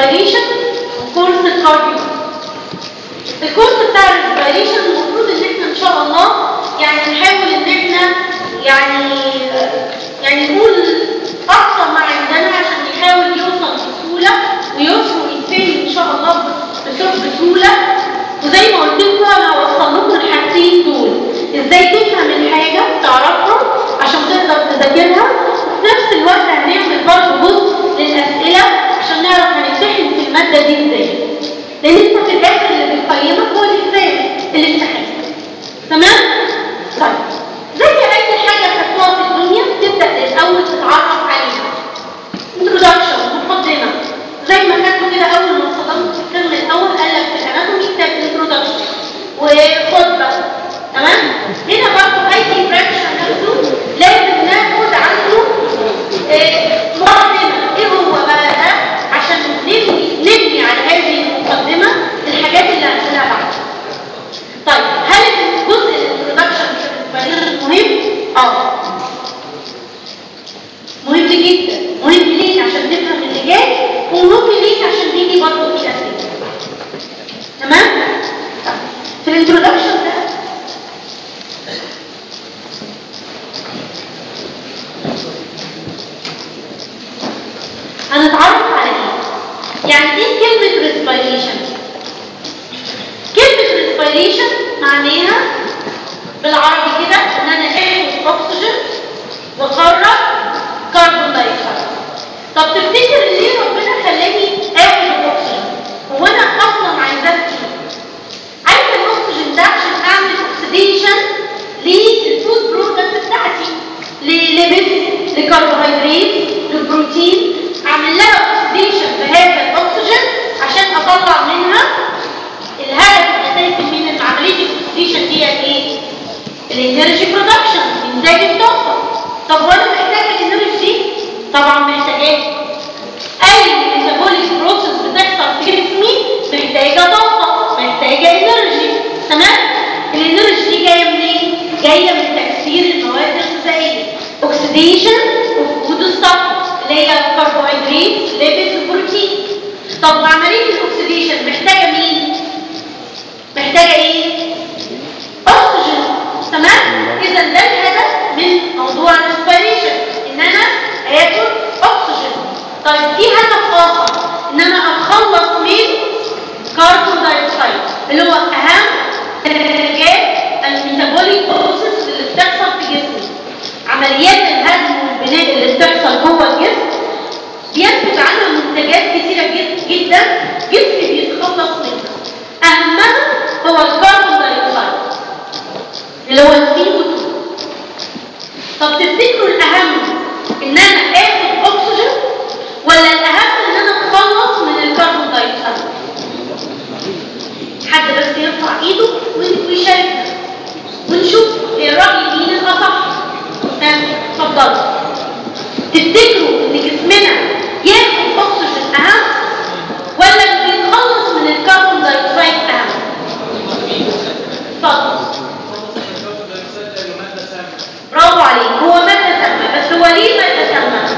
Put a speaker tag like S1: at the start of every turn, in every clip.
S1: الريسبيريشن وكورس الكارديو الكورس بتاع الريسبيريشن المفروض ان احنا ان شاء الله يعني نحاول ان احنا يعني يعني نقول اقصى ما عندنا عشان يحاول يوصل بسهوله ويوصل ويتفهم ان شاء الله بس- بسهوله وزي ما قلت لكم انا هوصل لكم الحاجتين دول ازاي تفهم الحاجه تعرفها عشان تقدر تذاكرها وفي نفس الوقت هنعمل برضه جزء للاسئله عشان نعرف هنمتحن في الماده دي ازاي لان انت في الاخر اللي بيقيمك هو الاكزام الامتحان تمام طيب زي اي حاجه خدتوها في الدنيا تبدا الاول تتعرف عليها introduction مقدمه زي ما خدتوا كده اول ما اتصدمت في الترم الاول قال لك في الاناتومي كتاب introduction وخطبه تمام هنا برضه اي فراكشن نفسه لازم ناخد عنه آه، مقدمه ايه هو بقى ده عشان نبني نبني على هذه المقدمه الحاجات اللي هنقولها بعد طيب هل الجزء الانترودكشن بالنسبه لنا مهم؟ اه مهم جدا مهم ليك عشان تفهم اللي جاي ومهم ليك عشان تيجي برضه في اسئله تمام؟ طيب، في الانترودكشن ده هنتعرف على ايه؟ يعني ايه كلمه respiration؟ كلمة respiration معناها بالعربي كده ان انا اخد اكسجين واخرج كربون دايوكسيد طب تفتكر ليه ربنا خلاني اخد الاكسجين هو انا اصلا عايزاه ايه عايزه الاكسجين ده عشان اعمل اوكسيديشن للفود برودكت بتاعتي لليبيد لكربوهيدرات للبروتين اعمل لها اوكسيديشن بهذا الاكسجين عشان اطلع منها الهدف الاساسي من عمليه الاكسيديشن دي ايه الانرجي برودكشن انتاج الطاقه طب وانا محتاجه الانرجي دي طبعا محتاجاه اي ميتابوليك بروسيس بتحصل في جسمي محتاجه طاقه محتاجه انرجي تمام الانرجي دي جايه منين جايه من تكسير المواد الغذائيه اوكسيديشن اوف فود ستاف اللي هي كربوهيدرات ليبيد وبروتين طب عمليه الاكسيديشن محتاجه مين محتاجه ايه اكسجين تمام اذا ده الهدف من موضوع الريسبيريشن ان انا اخد اكسجين طيب في هدف اخر ان انا اتخلص من كربون دايوكسيد اللي هو اهم الحاجات الميتابوليك بروسيس اللي بتحصل في جسمي عمليات الهدم والبناء اللي بتحصل جوه الجسم بينتج عنها منتجات كتيره جد- جدا جسمي بيتخلص منها اهمها هو الكربون دايوكسيد اللي هو السي او 2 طب تفتكروا الاهم ان انا اخد اكسجين ولا الاهم ان انا اتخلص من الكربون دايوكسيد حد بس يرفع ايده ون- ويشاركنا ونشوف الراي مين الاصح ها، اتفضلوا تفتكروا ان جسمنا ياخد اكسجين اهم ولا انه يتخلص من الكربون دايوكسيد اهم اتفضل برافو عليك هو مادة سامة بس هو ليه مادة سامة؟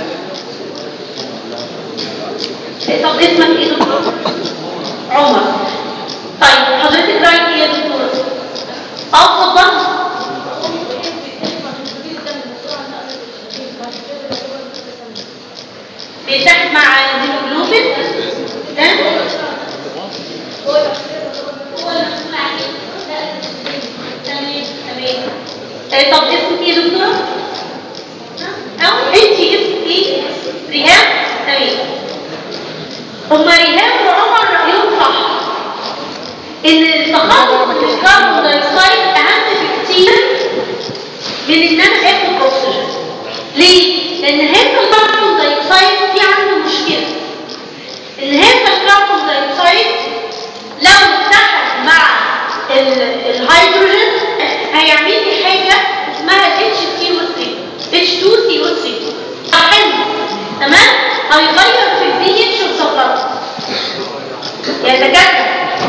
S1: إيه، طب اسمك ايه دكتور؟ عمر طيب حضرتك رايك ايه يا دكتور؟ اه اتفضل بيتحد مع الهيموجلوبين ده هو المسؤول عليه تمام تمام آه، طب اسمك ايه يا دكتوره؟ او انت اسمك ايه؟ ريهام تمام هما ريهام وعمر رايهم صح ان التخلص من الكربون دايوكسيد اهم بكتير من ان انا اخد اكسجين ليه؟ لان هذا الكربون دايوكسيد في عنده مشكله ان هذا الكربون دايوكسيد لو اتحد مع ال- الهيدروجين هيعمل لي حاجه اسمها H2CO3 H2CO3 حلو تمام هيغير في الدي اتش وصفرته يتجدد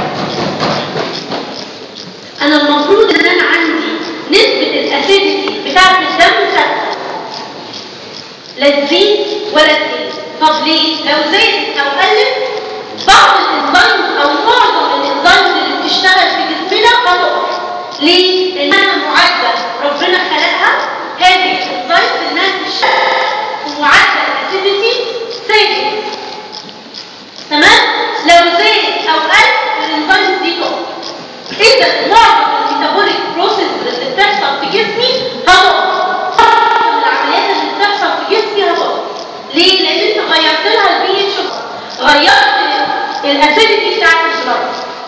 S1: انا المفروض ان انا عندي نسبه الاسيديتي بتاعه الدم ثابته لا تزيد ولا تقل طب ليه لو زادت او قلت بعض الانزيمز او معظم الانزيمز اللي بتشتغل في جسمنا هتقف ليه؟ لانها معدل ربنا خلقها هذه الانزيمز انها تشتغل في معدل اسيديتي ثابت تمام؟ لو زاد او قل الانزيمز دي تقف اذا معظم الميتابوليك بروسيس اللي بتحصل في جسمي هتقف معظم العمليات اللي بتحصل في جسمي هتقف ليه؟ لان انت غيرت لها البي اتش غيرت الاسيديتي بتاعت البلد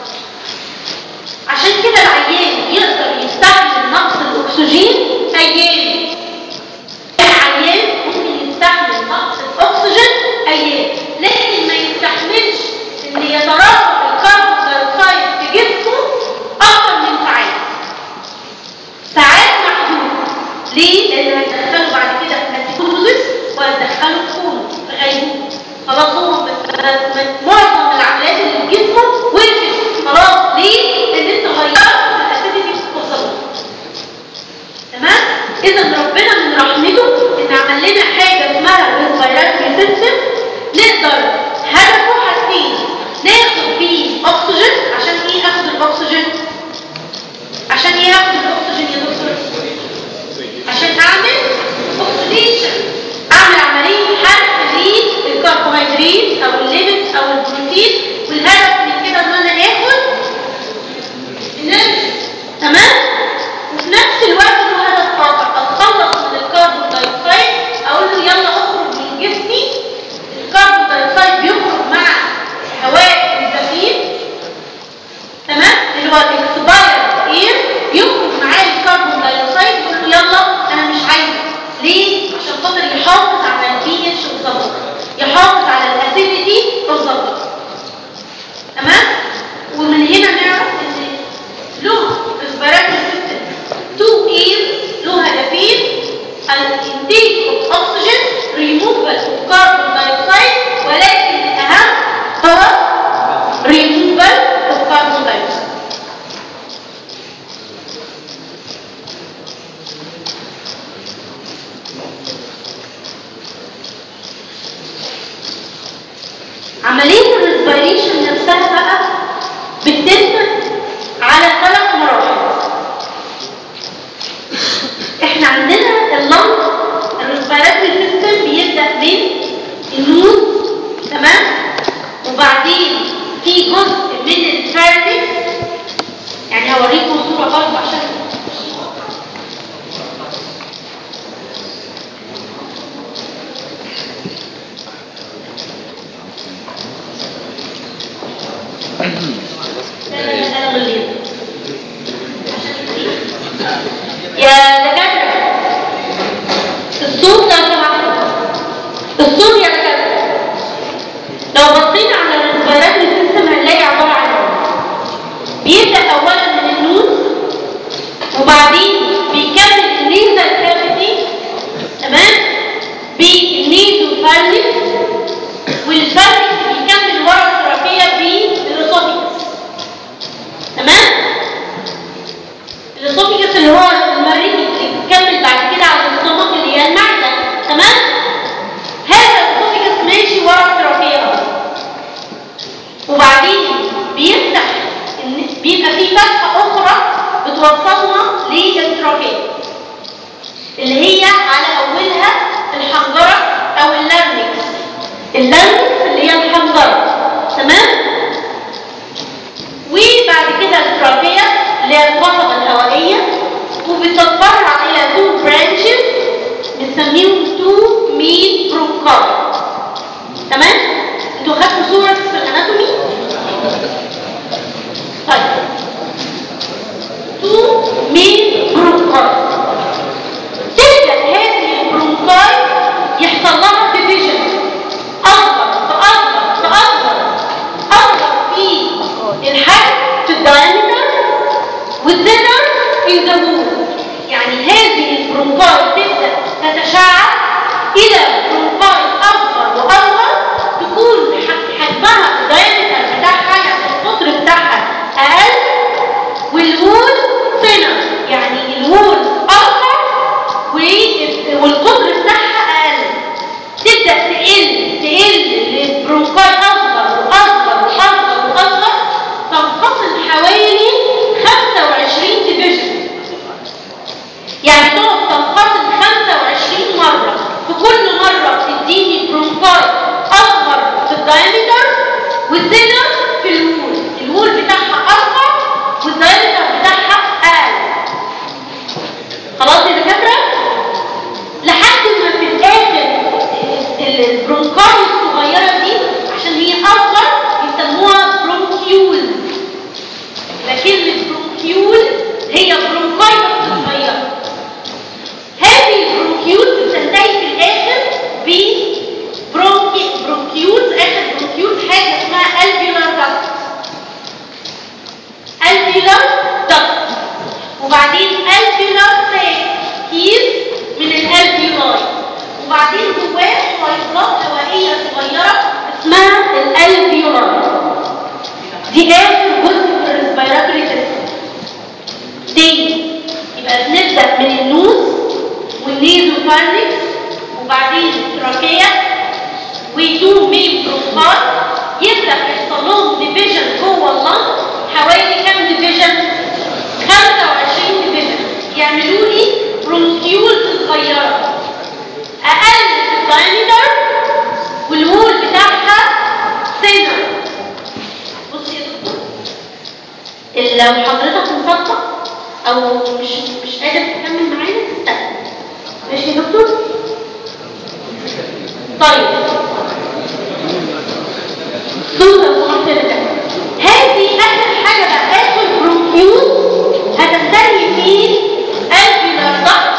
S1: عشان كده العيان يقدر يستحمل نقص الاكسجين ايام العيان ممكن يستحمل نقص الاكسجين ايام لكن ما يستحملش ان يتراكم الكربون دايوكسيد في جسمه اكتر من ساعات ساعات محدوده ليه؟ لان هيدخله بعد كده في ماتيكوزس وهيدخله في كوما في غيبوبه خلاص هو م- م- معظم العمليات اللي في جسمه وقفت خلاص ليه؟ لان انت غيرت الاسيديتي في الصدر تمام؟ اذا ربنا من رحمته ان عمل لنا حاجه اسمها ريسبيراتوري سيستم نقدر هدفه حاجتين ناخد بيه اكسجين عشان ايه اخد الاكسجين؟ عشان ايه اخد الاكسجين يا دكتور؟ عشان اعمل اوكسيديشن اعمل عمليه حرق للكربوهيدرات او الليبيد او البروتين والهدف من كده ان انا اخد انرجي تمام وفي نفس الوقت له هدف اخر اتخلص من الكربون دايوكسيد اقول له يلا اخرج من جسمي الكربون دايوكسيد بيخرج مع هواء الزفير تمام اللي هو الاكسباير اير يخرج معاه الكربون دايوكسيد يقول له يلا انا مش عايزه ليه عشان خاطر يحافظ على البي اتش بالظبط يحافظ على الاسيديتي بالظبط تمام ومن هنا نعرف ان له ريسبيراتوري سيستم تو اير له هدفين الانتيك اوف اوكسجين ريموفال اوف كربون دايوكسيد ولكن الاهم هو ريموفال اوف كربون دايوكسيد عملية الريسبيريشن نفسها بقى بتتم على ثلاث مراحل احنا عندنا اللنج الريسبيراتوري سيستم بيبدأ من النوز تمام وبعدين في جزء من الفارنكس يعني هوريكم صورة برضه عشان يا دكاترة الصوت لو سمحتوا الصوت يا دكاترة لو بصينا على الريسبيراتوري سيستم هنلاقي عبارة عن ايه؟ بيبدأ أولا من النوز وبعدين بيكمل النيزل كافيتي تمام؟ بالنيزو فارنكس والفارنكس بيكمل ورا الثرافية بالإسوفيكس تمام؟ الاسوفيجس اللي هو المريء اللي بيكمل بعد كده على الاستومك اللي هي المعده تمام هذا الاسوفيجس ماشي ورا الترافيه اهو وبعدين بيفتح إن- بيبقى في فتحه اخرى بتوصلنا للترافيه اللي هي على اولها الحنجره او اللارنكس اللارنكس اللي هي الحنجره تمام وبعد كده الترابية اللي هي القصبة الهوائية وبتتفرع إلى تو برانشز بنسميهم تو مين برونكاي تمام؟ انتوا خدتوا صورة في الاناتومي؟ طيب تو مين برونكاي تبدأ هذه البرونكاي يحصل لها ديفيجن أصغر فأصغر فأصغر أصغر في الحجم في الدايمتر والزنر in the wall يعني هذه البرونكاي تبدأ تتشعب إلى برونكاي أصغر وأصغر البرونكاي الصغيره دي عشان هي اصغر يسموها برونكيول يبقى كلمه برونكيول هي برونكاي بس صغيره هذه البرونكيولز بتنتهي في الاخر ب برونكي برونكيولز اخر برونكيولز حاجه اسمها الفيولار داكت الفيولار داكت وبعدين الفيولار كيس من الالفيولاي وبعدين جواه حيطات هوائيه صغيره اسمها الالفيولاي دي اخر جزء في الريسبيراتوري سيستم تاني يبقى بنبدا من النوز والنيزوفارنكس وبعدين التراكيه ويدو مين بروفايل يبدا يحصل لهم ديفيجن جوه اللنج حوالي كام ديفيجن 25 ديفيجن يعملوا لي برونكيولز صغيره اقل في الدايمتر والوول بتاعها سينر بصي يا دكتور لو حضرتك مصدق او مش مش قادر تكمل معانا تستنى ماشي يا دكتور طيب صورة معتدلة هذه اخر حاجة بقى اخر برونكيول هتنتهي في الفيولار ضغط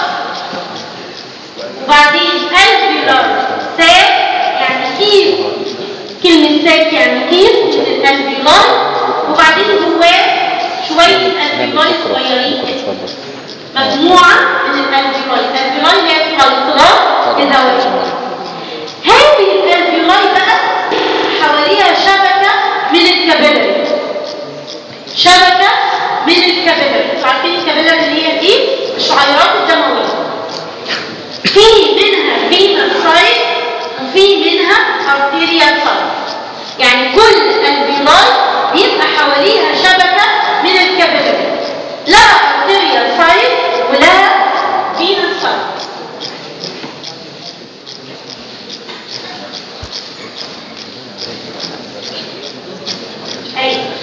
S1: وبعدين الفيولار ساك يعني كيس كلمة ساك يعني كيس من الالفيولار وبعدين جواه شوية الفيولاي صغيرين مجموعة من الالفيولاي الالفيولاي اللي هي الحيطات الهوائية هذه الالفيولاي بقى حواليها شبكة من الكابيلاري شبكة من الكابيلاري عارفين الكابيلاري اللي هي ايه؟ الشعيرات الدموية في منها فينا سايت وفي منها ارتيريال سايت يعني كل الفيولاي بيبقى حواليها شبكة من الكابيلاري لها ارتيريال سايت ولها فينا سايت ايوه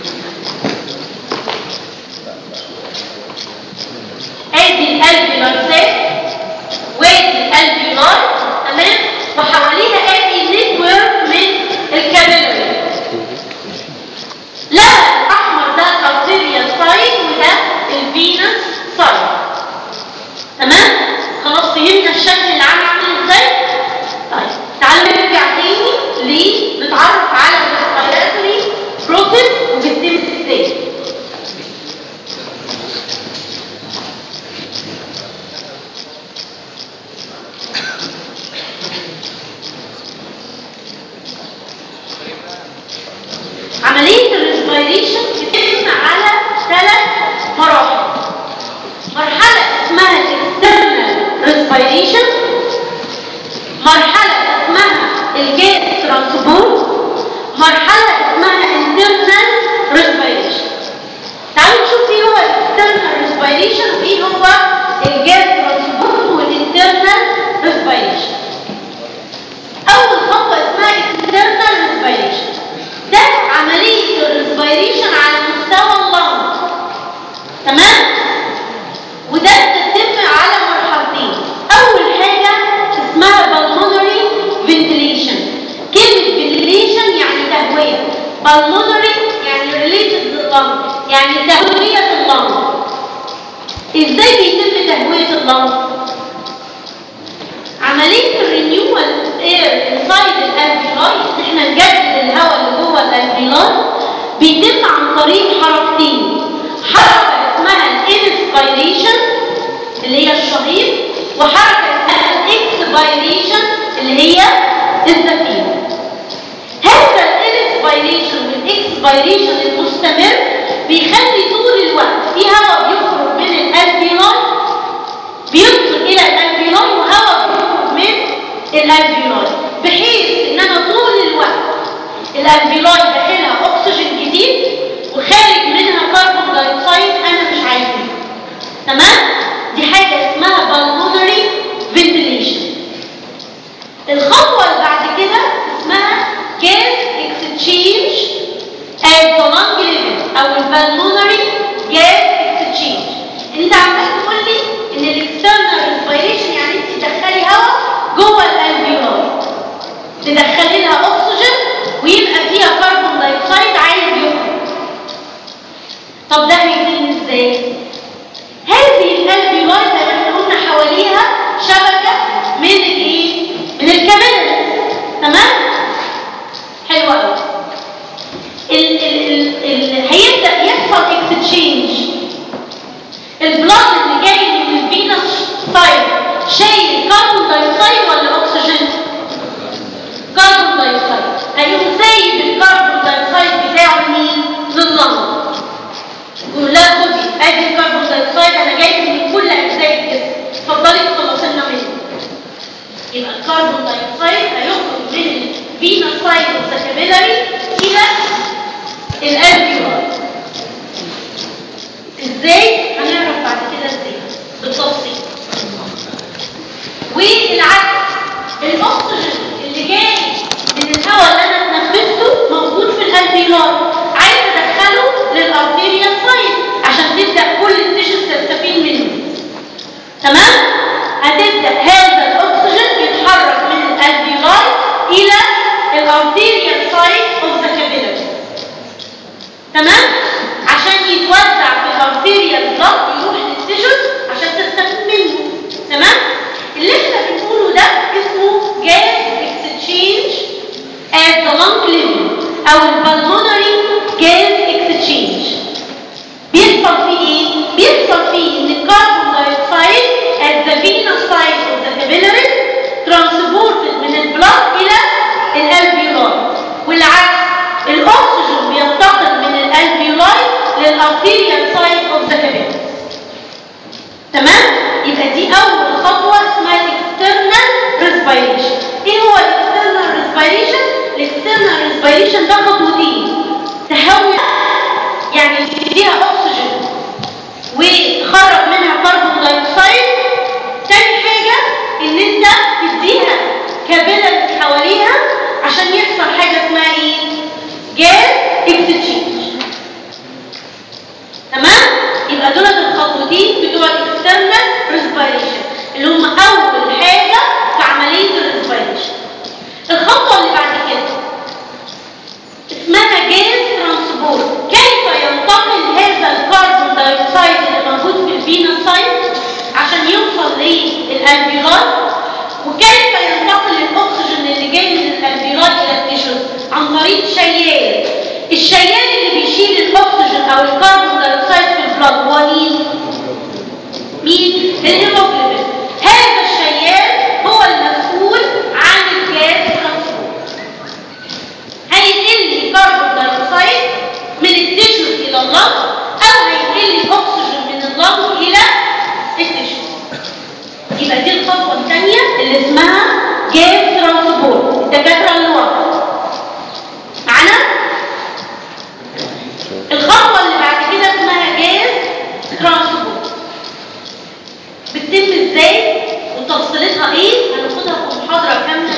S1: ادي الالفيولار سيل وادي الالفيولار تمام وحواليها ادي نتورك من الكابيلاري لا الاحمر ده الارتيريال سايد وده الفينس سايد تمام خلاص فهمنا الشكل العام عامل ازاي طيب تعالوا نرجع تاني ليه نتعرف على الريسبيراتوري بروسيس وبتتم ازاي عملية الريسبيريشن بتتم على ثلاث مراحل مرحلة اسمها الاكسترنال ريسبيريشن مرحلة اسمها الجاز ترانسبورت مرحلة اسمها internal respiration تعالوا نشوف ايه هو الاكسترنال ريسبيريشن وايه هو الجاز ترانسبورت والانترنال ريسبيريشن اول خطوة اسمها external respiration ده عملية الريسبيريشن على مستوى اللنج تمام وده بتتم على مرحلتين اول حاجة اسمها pulmonary ventilation كلمة ventilation يعني تهوية pulmonary يعني related لللنج يعني تهوية اللنج ازاي بيتم تهوية اللنج عملية الرينيوال اير انسايد الالفيولاي ان احنا نجدد الهواء اللي جوه الالفيولاي بيتم عن طريق حركتين حركة اسمها الانسبيريشن اللي هي الشهيق وحركة اسمها الاكسبيريشن اللي هي الزفير هذا الانسبيريشن والاكسبيريشن المستمر بيخلي طول الوقت في هواء بيخرج من الالفيولاي بيدخل الى الالفيولاي وهواء بيخرج من الالفيولاي بحيث ان انا طول الوقت الالفيولاي داخلها اكسجين جديد وخارج منها كربون دايوكسيد انا مش عايزاه تمام دي حاجه اسمها pulmonary ventilation الخطوه اللي بعد كده اسمها gas exchange at the lung level او البلمونري gas exchange انت عمال تقول لي ان الاكسترنال ريسبيريشن يعني انت تدخلي هواء جوه الالفيولاي الالفيولاي زي ما احنا قلنا حواليها شبكه من الايه من الكابيلاريز تمام حلو قوي ال ال ال ال هيبدا يحصل اكستشينج البلاد اللي جاي من الفينس سايد شايل كربون دايوكسيد ولا اكسجين كربون دايوكسيد هيقوم سايب الكربون دايوكسيد بتاعه لمين لللنج يقول لها خدي ادي الكربون دايوكسيد انا جايب من كل اجزاء الجسم اتفضلي تخلصي لنا منه يبقى الكربون دايوكسيد هيخرج من الفينس سايد اوف ذا كابيلاري الى الالفيولار ازاي هنعرف بعد كده ازاي بالتفصيل والعكس الاكسجين اللي جاي من الهواء اللي انا اتنفسته موجود في الالفيولار عايز ادخله للارتيريال سايد عشان تبدا كل التيشوز تستفيد منه تمام هتبدا هذا الاكسجين يتحرك من الالفيولار الى الارتيريال سايد اوف ذا كابيلاري تمام عشان يتوزع في الارتيريال بلاد يروح للتيشوز عشان تستفيد منه تمام اللي احنا بنقوله ده اسمه جاز اكستشينج at the lung level او البلمونري جاز اكستشينج بيحصل فيه ايه بيحصل فيه ان الكربون دايوكسيد at the venous side of the capillaries transported من البلاد الى الالفيولار والعكس الاكسجين بينتقل من الالفيولاي للارتيريال سايد اوف ذا كابيلاريز تمام يبقى دي اول خطوه اسمها الاكسترنال ريسبيريشن ايه هو الاكسترنال ريسبيريشن الاكسترنال ريسبيريشن ده خطوتين تهوي يعني تديها اكسجين وتخرج منها كربون دايوكسيد تاني حاجه ان انت تديها كابيلاريز حواليها عشان يحصل حاجه اسمها ايه جاز اكستشينج تمام يبقى دول الخطوتين بتوع الاكسترنال ريسبيريشن اللي هم اول حاجه في عمليه الريسبيريشن الخطوه اللي بعد كده اسمها جاز ترانسبورت كيف ينتقل هذا الكربون دايوكسيد اللي موجود في الفينوس سايت عشان يوصل للالفيولار وكيف ينتقل الاكسجين اللي جاي من الالفيولار الى التيشوز عن طريق شيال الشيال اللي بيشيل الاكسجين او الكربون دايوكسيد في البلاد هو مين مين الهيموجلوبين هذا الشيال هو المسؤول عن الجاز ترانسبورت هينقل لي كربون دايوكسيد من التيشوز الى اللنج او هينقل لي اكسجين من اللنج الى التيشوز يبقى دي الخطوه الثانيه اللي اسمها جاز ترانسبورت الدكاتره اللي ورا معانا الخطوه اللي بعد كده اسمها جاز ترانسبورت بتتم ازاي وتفصيلتها ايه هناخدها في محاضره كامله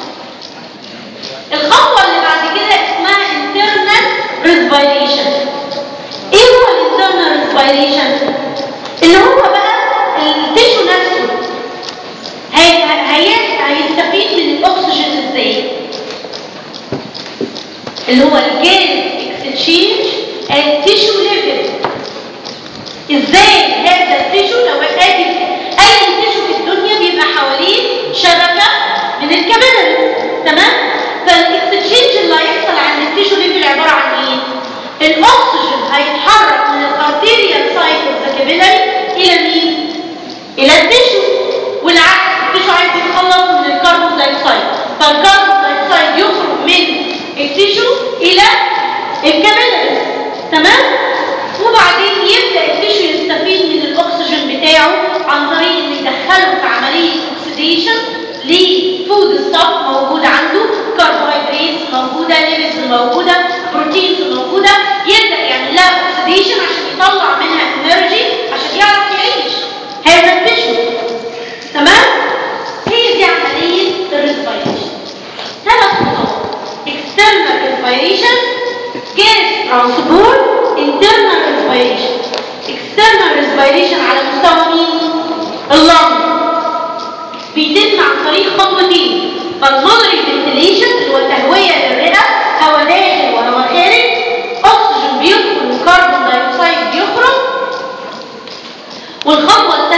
S1: الخطوه اللي بعد كده اسمها internal respiration ايه هو الانترنال respiration اللي هو بقى التيشو نفسه هي هي هيستفيد من الاكسجين ازاي اللي هو الجاز اكستشينج at tissue level ازاي هذا التيشو لو ادي اي تيشو في الدنيا بيبقى حواليه شبكه من الكابيلاري تمام فالاكستشينج اللي هيحصل عند التيشو ليفل عباره عن ايه الاكسجين هيتحرك من الارتيريال سايت اوف ذا كابيلاري الى مين الى التيشو والعكس التيشو عايز يتخلص من الكربون دايوكسيد فالكربون دايوكسيد يخرج من التيشو الى الكابيلاري تمام وبعدين يبدا التيشو يستفيد من الاكسجين بتاعه عن طريق ان يدخله في عمليه اوكسيديشن لفود ستاف موجود عنده كربوهيدرات موجوده ليبيدز موجوده بروتينز موجوده يبدا يعمل لها اوكسيديشن عشان يطلع منها انرجي عشان يعرف يعيش هذا التيشو تمام هي دي عمليه الريسبيريشن ثلاث خطوات external respiration gas transport internal respiration external respiration على مستوى مين اللنج بيتم عن طريق خطوتين pulmonary ventilation اللي هو تهويه للرئه هواء داخل وهواء خارج اكسجين بيدخل وكربون دايوكسيد بيخرج والخطوه الثانيه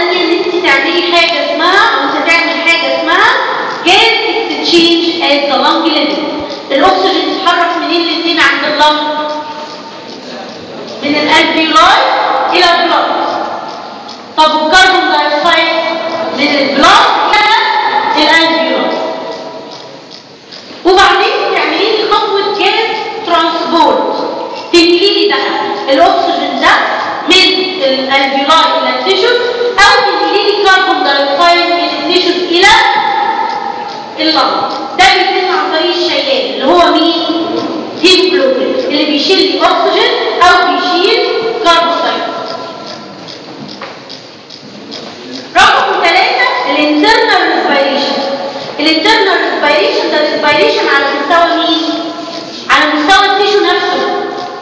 S1: at the lung level الاكسجين بيتحرك منين لفين عند اللنج من الالفيولاي الى البلاد طب والكربون دايوكسيد من البلاد الى الالفيولاي وبعدين تعملي لي خطوه جاز ترانسبورت تنقلي لي بقى الاكسجين ده من الالفيولاي الى التيشوز او تنقلي لي كربون دايوكسيد من التيشوز الى اللنج ده بيتم عن طريق الشيال اللي هو مين هيموجلوبين اللي بيشيل لي اكسجين او بيشيل كربون دايوكسيد رقم ثلاثة الانترنال ريسبيريشن الانترنال ريسبيريشن ده ريسبيريشن على مستوى مين على مستوى التيشو نفسه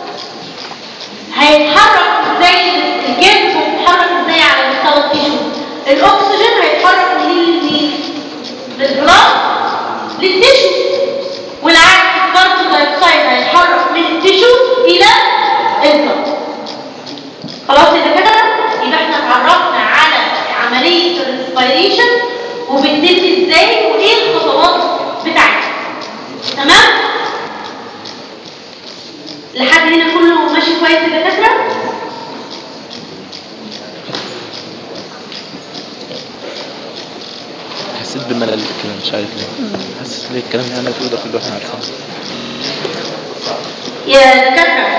S1: هيتحرك ازاي الجسم هيتحرك ازاي على مستوى التيشو الاكسجين هيتحرك منين لمين للبلاد للتيشو والعكس الكربون دايوكسيد هيتحرك من التيشو الى البلاد خلاص يا دكاتره يبقى احنا اتعرفنا على عمليه الريسبيريشن وبتتم ازاي وايه الخطوات بتاعتها تمام لحد هنا كله ماشي كويس يا دكاتره
S2: حسيت بملل كده مش عارف ليه حاسس ليه الكلام اللي انا بقوله ده كله احنا عارفينه
S1: يا دكاتره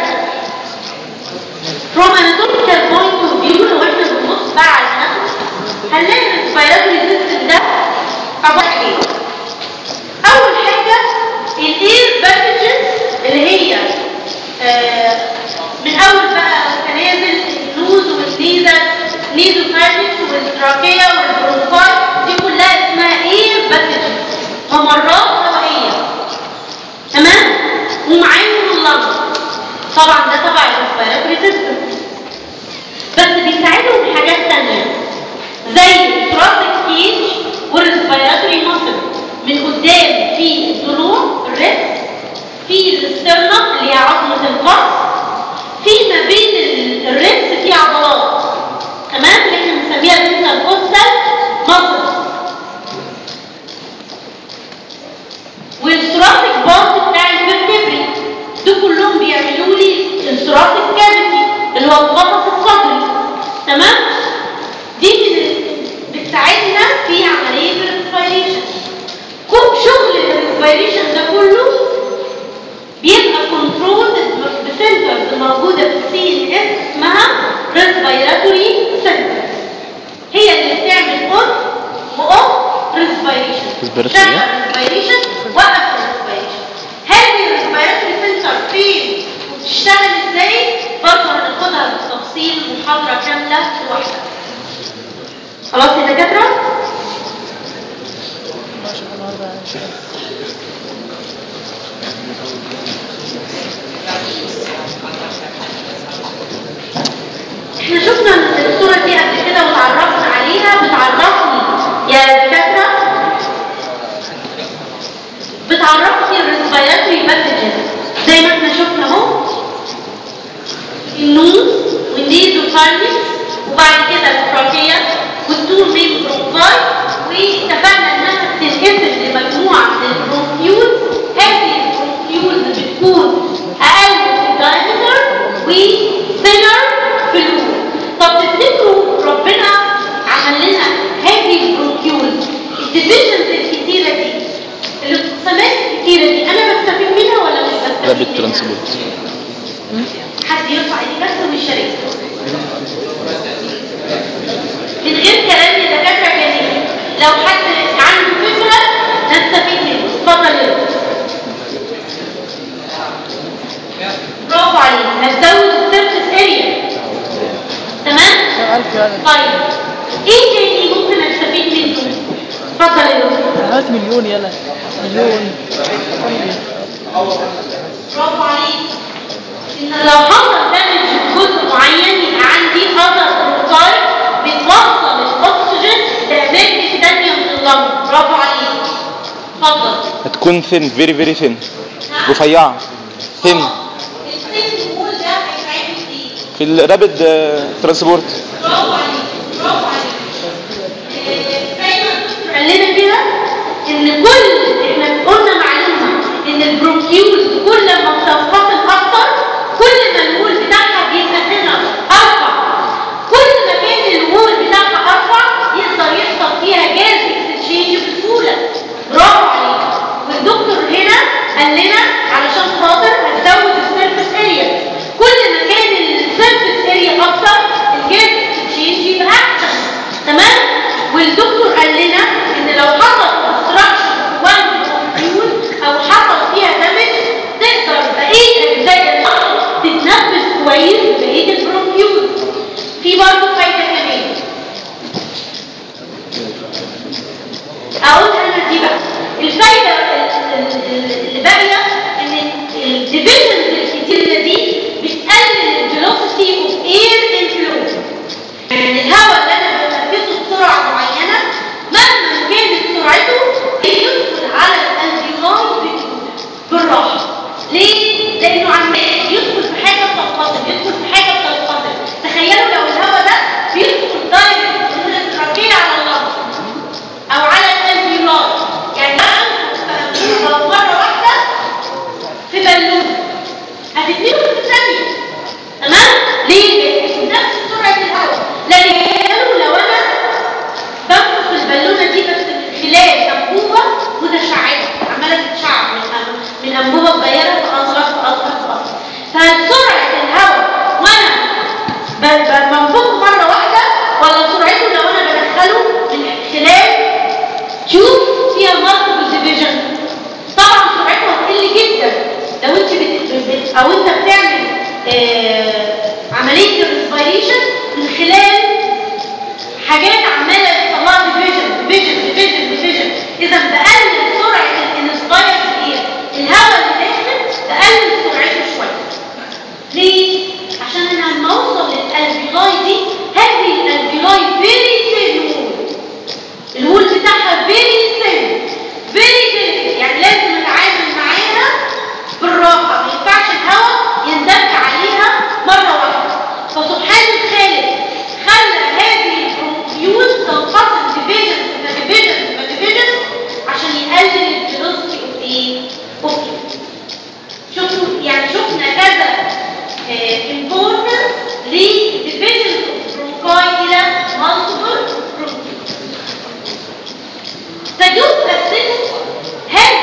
S1: from anatomical point of view لو احنا بنبص بقى على الاناتومي هنلاقي ان الريسبيراتوري سيستم ده عباره عن ايه؟ اول حاجه الاير باسجز اللي هي آه من اول بقى التنازل النوز والنيزل نيزوفاجكس والتراكيه والبرونكاي دي كلها اسمها اير باسجز ممرات هوائيه تمام ومعاهم اللنج طبعا ده تبع الريسبيراتوري سيستم بس بيساعدهم حاجات تانية زي الثراسك كيج والريسبيراتوري ماسل من قدام في الضلوع الريس في الاسترنم اللي هي عظمة القص في ما بين ال- الريس في عضلات تمام اللي احنا بنسميها الانتركوستال ماسل والثراسك بارت بتاع الفرتبري دول كلهم بيعملوا لي الثراسك كافيتي اللي هو القفص الصدري تمام دي من ال- بتساعدنا في عمليه الريسبيريشن كل شغل الريسبيريشن ده كله بيبقى كنترول بسنترز موجوده في السي ان اس اسمها ريسبيراتوري سنترز هي اللي بتعمل اون واوف ريسبيريشن
S2: Respiratory إيه؟
S1: ريسبيريشن وقف الريسبيريشن هذه الريسبيراتوري سنتر فين وبتشتغل ازاي برضه هناخدها بالتفصيل محاضره كامله لوحدها خلاص يا دكاتره احنا شفنا الصورة دي قبل كده وتعرفنا عليها بتعرفني يا دكاترة بتعرفني الريسبيراتوري باسجز زي ما احنا شفنا اهو النوز والنيزوفارنكس وبعد كده التراكية والتو مين برونكاي واتفقنا انها بتنقسم لمجموعة من البرونكيولز هذه البرونكيولز بتكون اقل في الدايمتر وثينر في الأول طب تفتكروا ربنا عمل لنا هذه البرونكيولز الديفيجنز الكتيرة دي الاقسامات الكتيرة دي انا بستفيد منها ولا مش بستفيد
S2: رابط
S1: منها؟
S2: ترانسبورت
S1: حد يرفع ايديه بس ويشارك من غير كلام يا دكاتره جميل لو حد عنده فكره نستفيد منه اتفضل يا دكتور. برافو عليك هتزود السيرفس اريا تمام
S3: ألف يعني
S1: طيب ايه تاني ممكن استفيد منه اتفضل يا دكتور
S3: هات مليون يلا مليون
S1: برافو عليك ان لو حصل دامج في جزء معين يبقى عندي اذر بروكاي بتوصل الاكسجين لاماكن ثانيه من اللنج برافو عليك اتفضل
S4: هتكون ثين فيري فيري ثين
S1: ها؟
S4: رفيعة ثين
S1: السن مول ده هيساعدني في ايه؟
S4: في الرابد ترانسبورت
S1: برافو عليك برافو عليك آه، زي ما الدكتور قال لنا كده ان كل احنا قلنا مع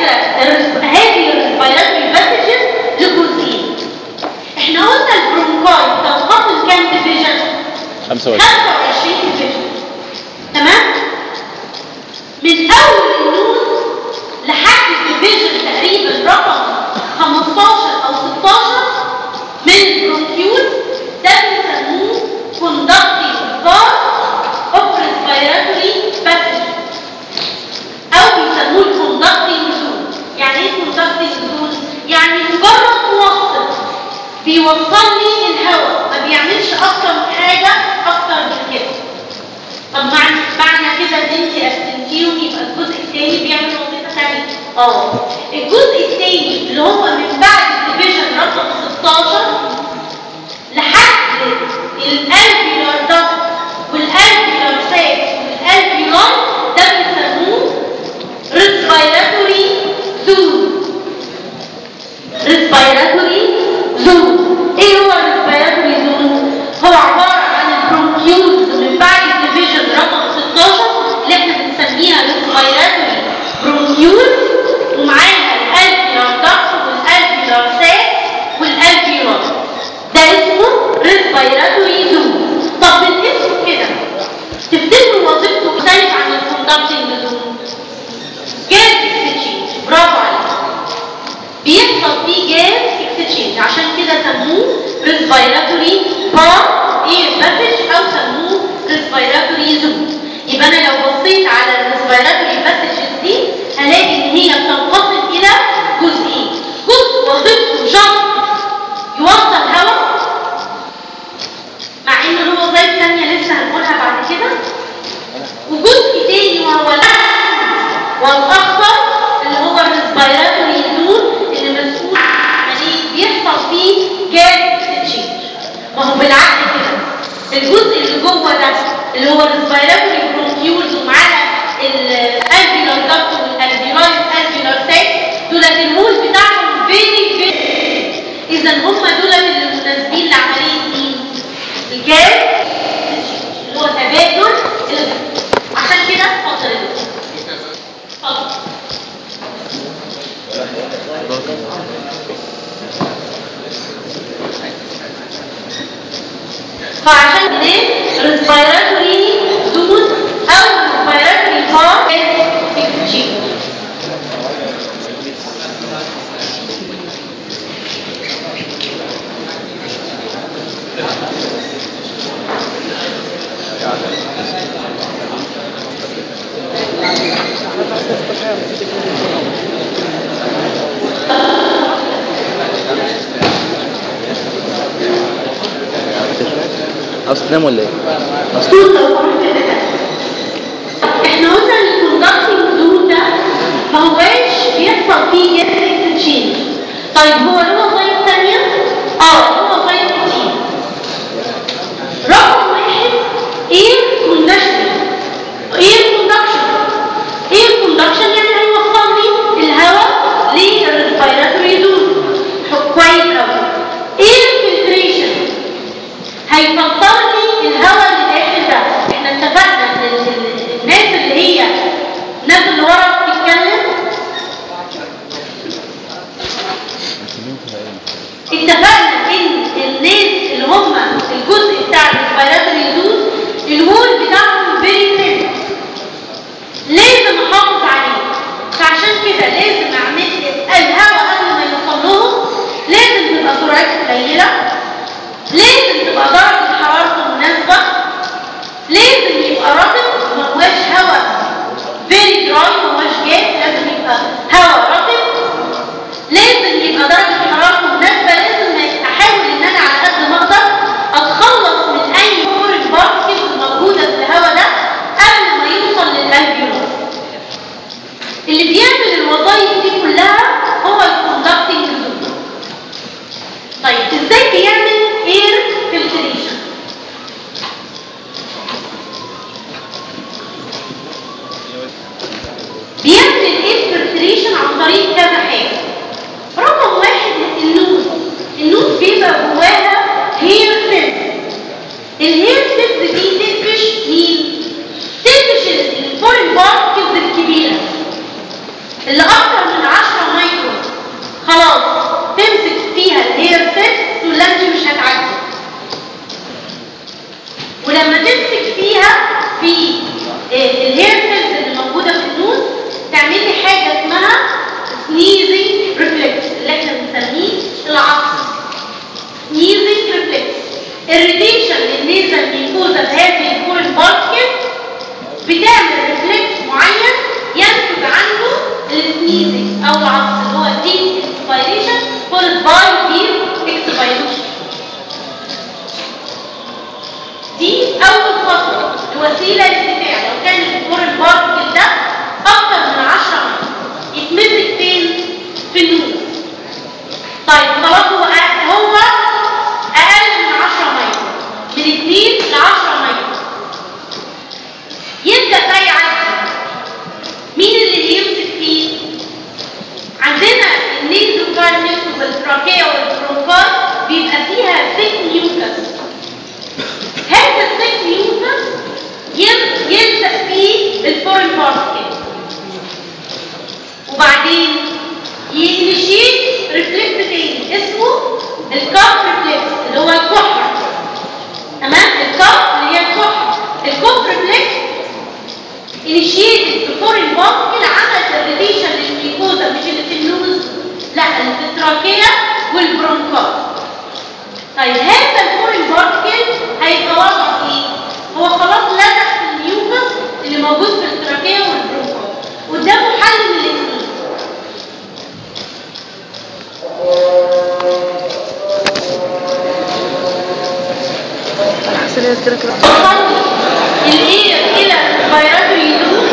S1: الرس- هذه الريسبيراتوري باسجز لجزئين احنا قلنا البرونكاي بتنقسم كام ديفيجن
S2: 25
S1: 25 ديفيجن تمام من اول النون لحد الديفيجن تقريبا رقم 15 او 16 من البرونكيول ده بنسموه conducting part of respiratory passage او بيسموه الكوندكتنج زون يعني ايه كوندكتنج زون يعني مجرد موصل بيوصل لي الهواء ما بيعملش اكتر من حاجه اكتر من كده طب معنى معنى كده ان انت قسمتيهم يبقى الجزء الثاني بيعمل وظيفه ثانيه اه الجزء الثاني اللي هو من بعد الديفيجن رقم 16 لحد الالفيولار دكت والالفيولار ساك والالفيولار ده بنسموه respiratory zone respiratory zone ايه هو respiratory zone هو عبارة عن البرونكيولز من بعد الديفيجن رقم 16 اللي احنا بنسميها respiratory bronchioles ومعاها الالفيولار دكت والالفيولار ساك والالفيولار ده اسمه respiratory zone طب من اسمه كده تفتكروا وظيفته مختلف عن الكوندكتنج زون جاز اكستشينج برافو عليك بيحصل فيه جاز اكستشينج عشان كده سموه ريسبيراتوري بار اير باسج او سموه ريسبيراتوري زون يبقى انا لو بصيت على الريسبيراتوري باسجز دي هلاقي ان هي بتنقسم الى جزئين جزء وظيفته جنب يوصل هواء مع ان له وظائف ثانيه لسه هنقولها بعد كده وجزء تاني وهو الأحمر والأخضر اللي هو الريسبيراتوري زون اللي مسؤول عن عملية بيحصل فيه جاز اكستشينج ما هو بالعكس كده الجزء اللي جوه ده اللي هو الريسبيراتوري برونكيولز ومعاها الالفيولار دكت والالفيولاي الالفيولار ساك دولت المول بتاعهم فيري فيري اذا هم دولت اللي مناسبين لعمليه مين؟ الجاز اللي هو تبادل الغاز عشان كده اتفضل يا دكتور. اتفضل فعشان كده ريسبيراتوري زون او ريسبيراتوري بار اكسشينج
S2: عاوز تنام ولا ايه؟
S1: صوت لو سمحت كده. احنا قلنا ان الكوندكتنج زون ده ما هواش بيحصل فيه جاز اكسشينج طيب هو له وظايف ثانيه؟ اه له وظايف كتير رقم واحد اير كوندكشن اير كوندكشن اير كوندكشن يعني هيوصل لي الهواء للريسبيراتوري زون كويس قوي اير فلتريشن هيفلتر لي الهواء اللي داخل ده احنا اتفقنا ان ال- ال- الناس اللي هي الناس اللي ورا بتتكلم خلاص تمسك فيها الهير سيل تقول لا انت مش هتعدي ولما تمسك فيها في آه، الهير سيلز اللي موجوده في النوز تعمل لي حاجه اسمها سنيزنج ريفلكس اللي احنا بنسميه العطس سنيزنج ريفلكس الريتيشن للنيزل ميكوزا هذه الكورن بارتكل بتعمل ريفلكس معين ينتج عنه السنيزنج او العطس اللي هو دي اكسبيريشن فولد باي دي اكسبيريشن دي اول خطوه الوسيله للدفاع لو كان الكورن بارتكل ده اكتر من 10 متر يتمسك فين في النوز طيب خلاص هو أ- هو اقل من 10 متر من 2 ل 10 متر يبدا بقى يعدي مين اللي يمسك فيه عندنا النيزوفارنكس والتراكية والبرونكاي بيبقى فيها ثيك ميوكس هذا الثيك ميوكس يل- يلزق فيه الفورين بارتكل وبعدين ينشيت ريفلكس تاني اسمه الكاف ريفلكس اللي هو الكحة تمام الكاف اللي هي الكحة الكوف ريفلكس initiated before الباسكل عملت الريتيشن للميكوزا مش اللي في النوز لا اللي في التراكية والبرونكات طيب هذا الفورين بارتكل هيبقى وضعه ايه؟ هو خلاص لزق في الميوكس اللي موجود في التراكية والبرونكات قدامه حل من الاثنين
S3: انا حاسه ان هي كده كده
S1: يصلي الاير الى الفيراتوري لوب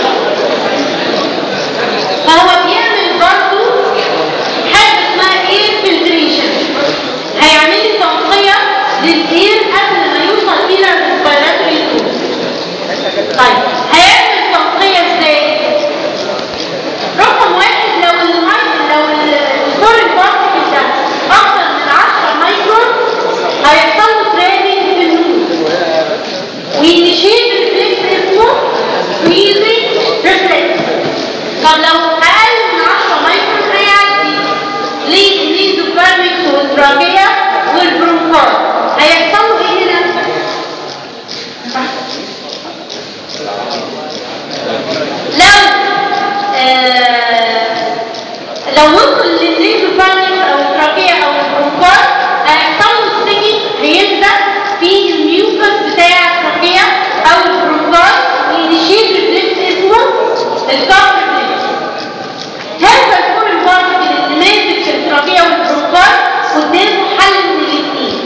S1: فهو بيعمل برضه حاجه اسمها اير فلتريشن هيعمل لي تنقيه للاير قبل ما يوصل الى الفيراتوري لوب طيب هيعمل تنقيه ازاي رقم واحد لو المايك لو الفورين بارتكل ده اكتر من 10 مايكرون هيحصل له تريننج في النوز وينشيت ريفلكس اسمه سويزنج ريفلكس طب لو اقل من 10 مايكرون هيعدي ليه النيزوفارمكس والتراكية والبرونكاي هيحصل له ايه هنا؟ لو آه لو وصل للنيزوفارمكس او التراكية او البرونكاي هيحصل له ستيكي هيلزق في الميوكس بتاع التراكية او البرونكاي وينشيت ريفلكس اسمه الكاف ريفلكس هذا الفورين بارتكل اللي ماسك في التراكية والبرونكاي قدامه حل من الاثنين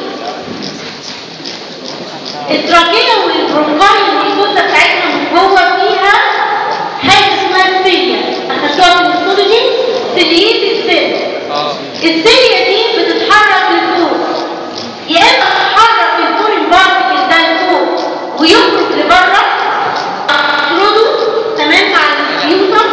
S1: التراكية والبرونكاي الميكوزا بتاعتنا من جوه فيها حاجة اسمها السيليا أخدتوها في الهيستولوجي سيليت السيل السيليا دي بتتحرك لفوق يا إما تتحرك الفورين بارتكل ده لفوق ويخرج لبره أخرجه تمام مع الكمبيوتر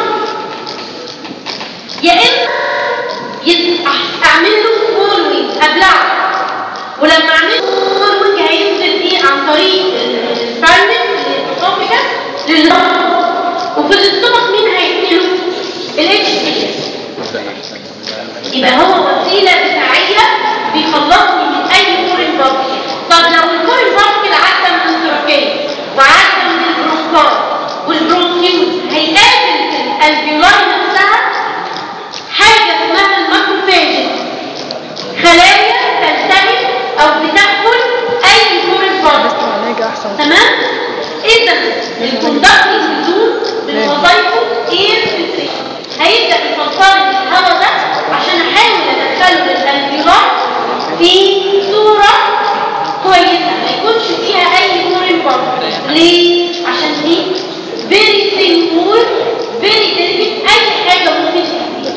S1: يا إما يت- أعمل له فولوينج أبلعه ولما اعمل فولوينج هينزل ايه عن طريق الفرنس الاسوفيجاس للنص وفي الاستومك مين هيقتله؟ الاتش سي يبقى هو وسيله دفاعيه بيخلصني من اي فورين بارتكل طب لو الفورين بارتكل عدى من التراكيه وعدى من البرونكاي والبرونكيوز هيقابل الالفيولاي نفسها حاجه اسمها الماكروفاج خلايا تلتهب او بتاكل اي فورين بارتكل
S3: هنيجي احسن
S1: تمام اذا الكوندكتنج زون من وظائفه اير فلتريشن هيبدا يفلتر لي الهواء ده عشان احاول ادخله للالفيولار في صوره كويسه ما يكونش فيها اي فورين بارتكل ليه عشان دي فيري ثين وول فيري ديليكت اي حاجه ممكن تحصل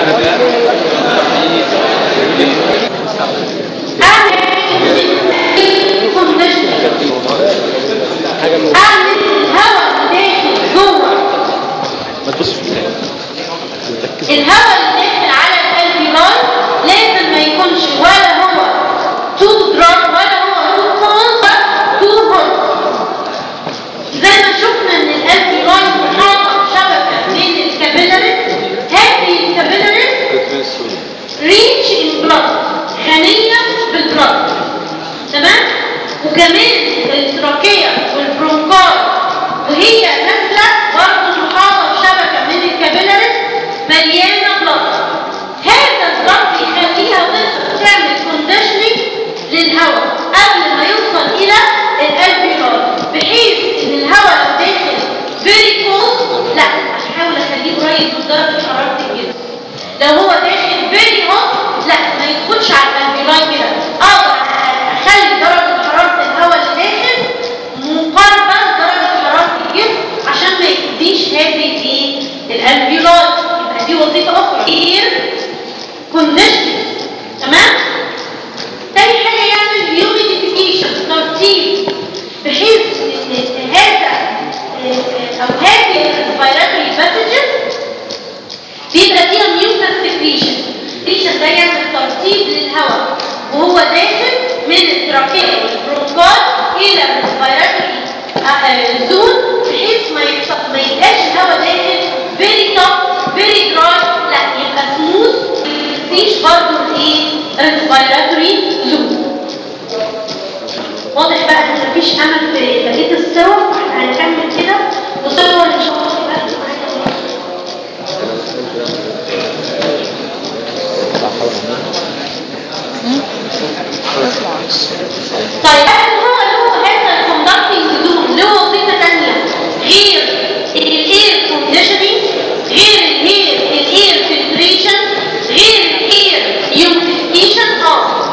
S1: اعمل الهواء اللي داخل على الالفيولاي لازم ما يكونش ولا هو تو دراي ولا هو تو كولد تو هوت زي ما شفنا ان الالفيولاي محاطه بشبكه من الكابيلاريز هذه الكابيلاريز ريتش ان بلاد غنيه بالبلاد تمام وكمان التراكيه والبرونكاي وهي نازله برضه محاطه بشبكه من الكابيلاريز مليانه بلاد هذا البلاد بيخليها تقدر تعمل كونديشننج للهواء قبل ما يوصل الى الالفيولاي بحيث ان الهواء لو داخل فيري كولد لا هحاول اخليه قريب من درجه حراره الجسم لو هو داخل فيري هوت لا ما يدخلش على الالفيولاي كده اقدر اخلي درجه حراره الهواء اللي داخل مقاربه لدرجه حراره الجسم عشان ما يأذيش هذه الايه الالفيولاي يبقى دي وظيفه اخرى اير كونديشن تمام تاني حاجه يعمل هيوميديفيكيشن ترطيب بحيث ان هذا او هذه الريسبيراتوري باسجز بيبقى فيها ميوكس سكريشن السكريشن ده يعمل ترطيب للهواء وهو داخل من التراكيه والبرونكات الى الريسبيراتوري زون بحيث ما يحصل ما يبقاش الهواء داخل فيري توب فيري دراي لا يبقى سموث ما يأذيش برضه الايه الريسبيراتوري زون واضح بقى ان مفيش امل في بقيه الصور فاحنا هنكمل كده وصور ان شاء الله يبقى معانا طيب هل هو له هذا الكوندكتنج زون له وظيفه ثانيه غير الاير كونديشننج غير الاير الاير فلتريشن غير الاير يوميفيكيشن اه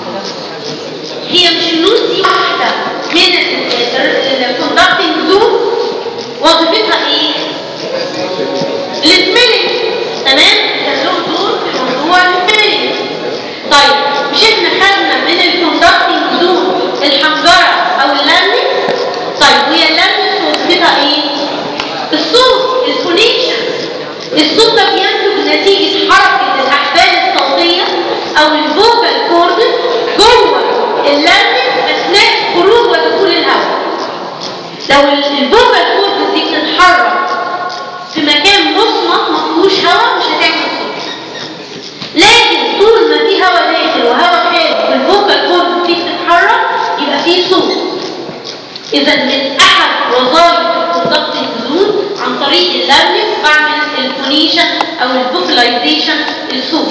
S1: هي مش النوز دي واحده من الكوندكتنج زون وظيفتها ايه؟ السميلنج تمام؟ كان له دور في موضوع السميلنج طيب مش احنا خدنا من الكوندكتنج زون الحنجره او اللارنكس طيب وهي اللارنكس وظيفتها ايه؟ الصوت الفونيشن الصوت ده بينتج نتيجه حركه الاحبال الصوتيه او الفوكال كورد جوه اللارنكس اثناء خروج ودخول الهواء لو الفوكال كورد دي بتتحرك في مكان مصمت ما فيهوش هواء مش هتعمل صوت لكن طول ما في هواء داخل وهواء خارج والفوكال كورد دي بتتحرك يبقى فيه صوت اذا من احد وظائف الكوندكتنج زون عن طريق اللارنكس بعمل الفونيشن او الفوكاليزيشن الصوت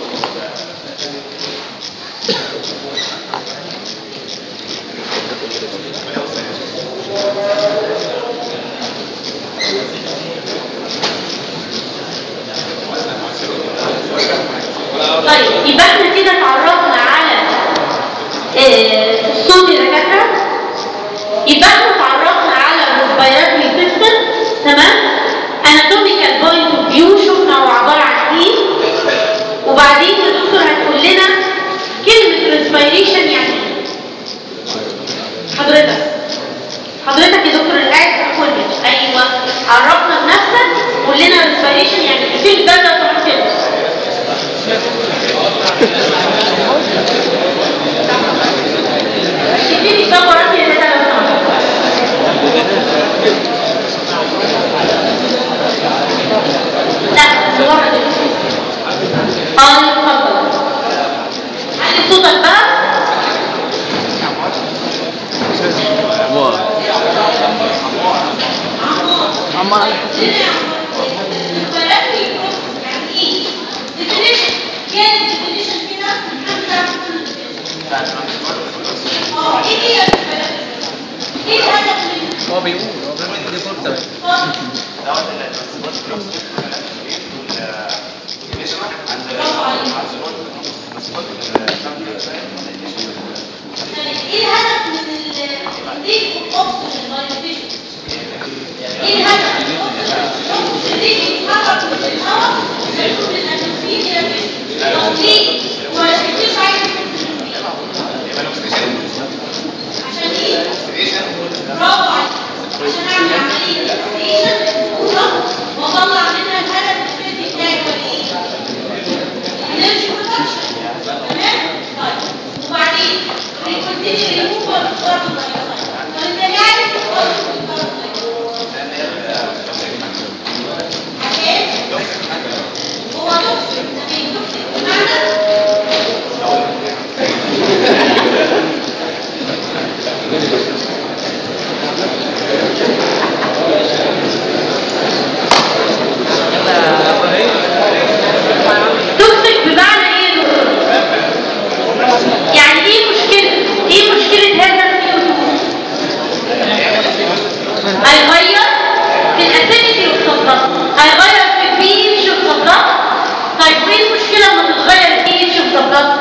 S1: طيب يبقى احنا كده اتعرفنا على آه، الصوت يا دكاتره يبقى احنا اتعرفنا على الريسبيراتوري سيستم تمام اناتوميكال بوينت اوف فيو شفنا هو عباره عن ايه وبعدين يا دكتور هتقول لنا كلمه ريسبيريشن يعني ايه حضرتك حضرتك يا دكتور اللي قاعد في الكوليدج ايوه عرفنا بنفسك قول لنا ريسبيريشن يعني ايه في البلد تروح كده اديني كام ورقه يا ندى لو سمحت لا مجرد اه اتفضل علي صوتك بقى
S3: عمار على حسين
S5: هو بيقول هو بيقول دي فرصه
S1: ايه الهدف من التنظيف الاكسجين فايبريشن ايه الهدف الاكسجين دي بيتحرك من الهواء من الاتموسفير الى الجسم طب ليه هو مش عايز عشان ايه برافو عليك عشان اعمل عمليه اكسجين للصوره واطلع منها الهدف الاساسي بتاعي هو ايه الكربون دايوكسيد طب انت ليه عايز تقول الكربون عشان هو توكسيك لكن توكسيك بمعنى توكسيك بمعنى ايه يا دكتور؟ يعني ايه مشكلة؟ ايه مشكلة هذا السي هيغير في الاسيديتي والصدات هيغير في البي اتش والصدات طيب ايه المشكلة لما تتغير البي اتش والصدات؟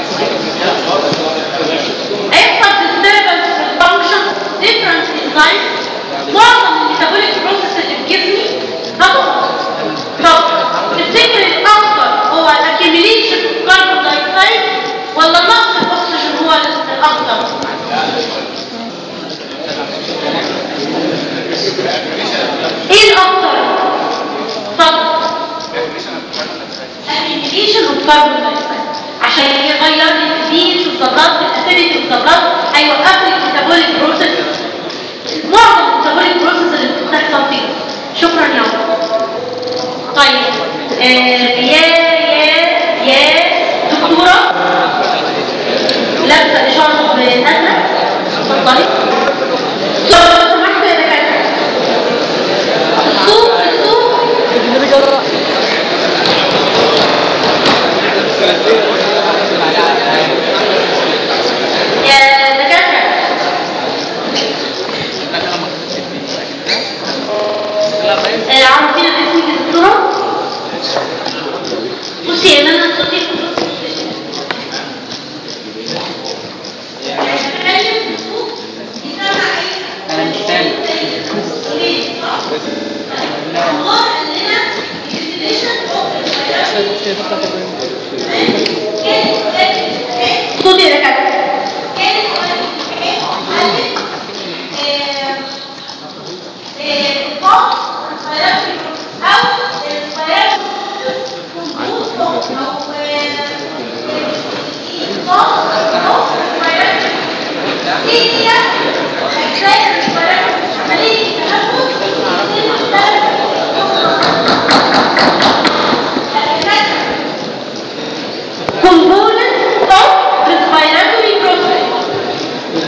S1: هيحصل disturbance في الفانكشن difference in size معظم الميتابوليك بروسيس اللي في جسمي هتقف طب تفتكر الاخطر هو الاكيميليشن اوف كاربون دايوكسيد ولا نقص الاكسجين هو الاخطر؟ ايه الاخطر؟ اتفضل اكيميليشن اوف كاربون دايوكسيد عشان يغير لي البي اتش والصدات الاسيديتي والصدات هيوقف لي الميتابوليك بروسيس معظم الميتابوليك بروسيس اللي بتحصل فيه شكرا يا عمر طيب آه يا يا يا دكتورة لابسة إشارة بأزرق اتفضلي لو سمحتوا يا دكاترة الصوت الصوت يا دكاترة آه، عرفتينا باسمك يا دكتورة؟ بصي يا ايمان انا صوتي
S5: انا مش سامع
S1: صوتي يا دكاترة Components of respiratory process.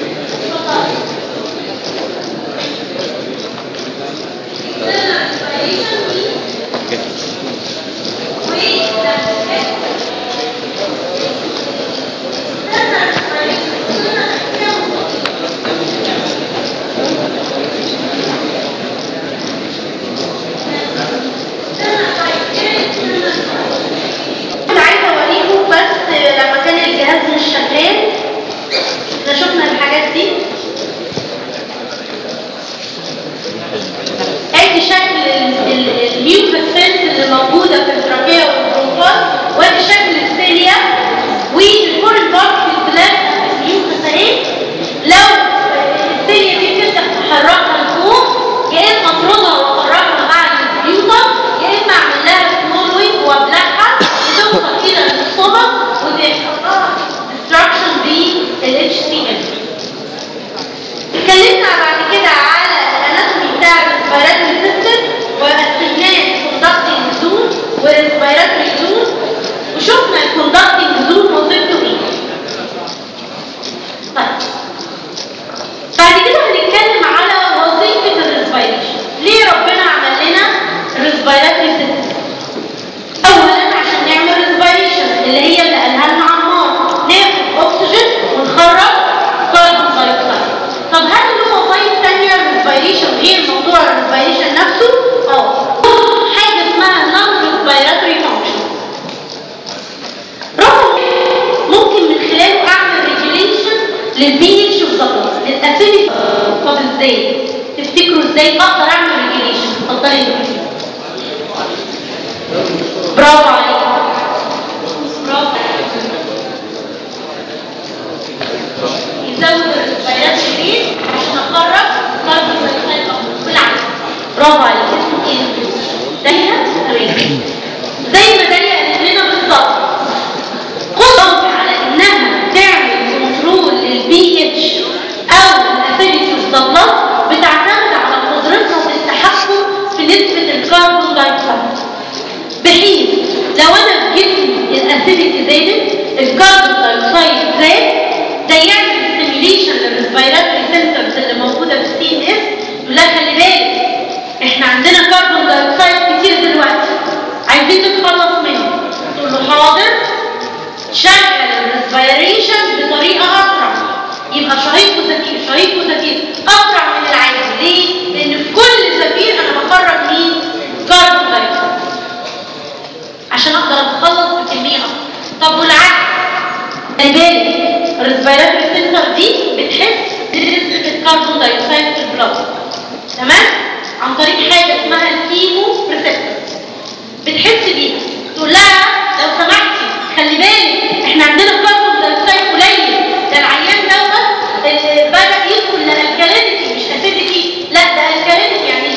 S1: انا عايزه اوريكم بس لما كان الجهاز مش شغال احنا شفنا الحاجات دي ادي شكل الميوكاسيلز اللي موجوده في التراكيه والبرونكات وادي شكل السيليا والفورن بارت في البلاد الميوكاس اهي لو السيليا دي بتبدا تحركها لفوق يا اما اطردها واخرجها مع الكمبيوتر يا اما اعمل لها سمولوينج وابلعها توصل الى الاستومك وتحصل لها ديستراكشن بالاتش سي ام اتكلمنا بعد كده على الاناتومي بتاع الريسبيراتوري سيستم وقسمناه كوندكتنج زون وريسبيراتوري زون وشفنا الكوندكتنج زون وظيفته ايه طيب بعد كده هنتكلم على وظيفه الريسبيريشن ليه ربنا عمل لنا الريسبيراتوري سيستم اولا عشان نعمل ريسبيريشن اللي هي اللي قالها لنا عمار ناخد اكسجين ونخرج كربون دايوكسيد طب هل له وظائف ثانيه الريسبيريشن غير موضوع الريسبيريشن نفسه اه حاجه اسمها نون ريسبيراتوري فانكشن رقم ممكن من خلاله اعمل ريجوليشن للبي اتش والظبط للاسيديتي طب ازاي تفتكروا ازاي اقدر اعمل ريجوليشن اتفضلي يا دكتور برافو عليك برافو يزود الفيروس الجديد عشان اخرج كاربون دايوكسيد بالعكس برافو عليك اسمه ايه داليا تمام زي ما داليا قالت لنا بالظبط قدرت على انها تعمل كنترول للبي اتش يبقى شهيق وزفير شهيق وزفير اسرع من العادي ليه لان في كل زفير انا بخرج مين كربون دايوكسيد عشان اقدر اتخلص بكميه اكتر طب والعكس خلي بالك الريسبيراتوري سنتر دي بتحس بنسبه الكربون دايوكسيد في البلاد تمام عن طريق حاجه اسمها الكيمو ريسبتور بتحس بيها تقول لها لو سمحتي خلي بالك احنا عندنا الكربون دايوكسيد قليل ده العيان دوت اللي بدا يدخل لالكالينيتي مش اسيديتي لا ده الكالينيتي يعني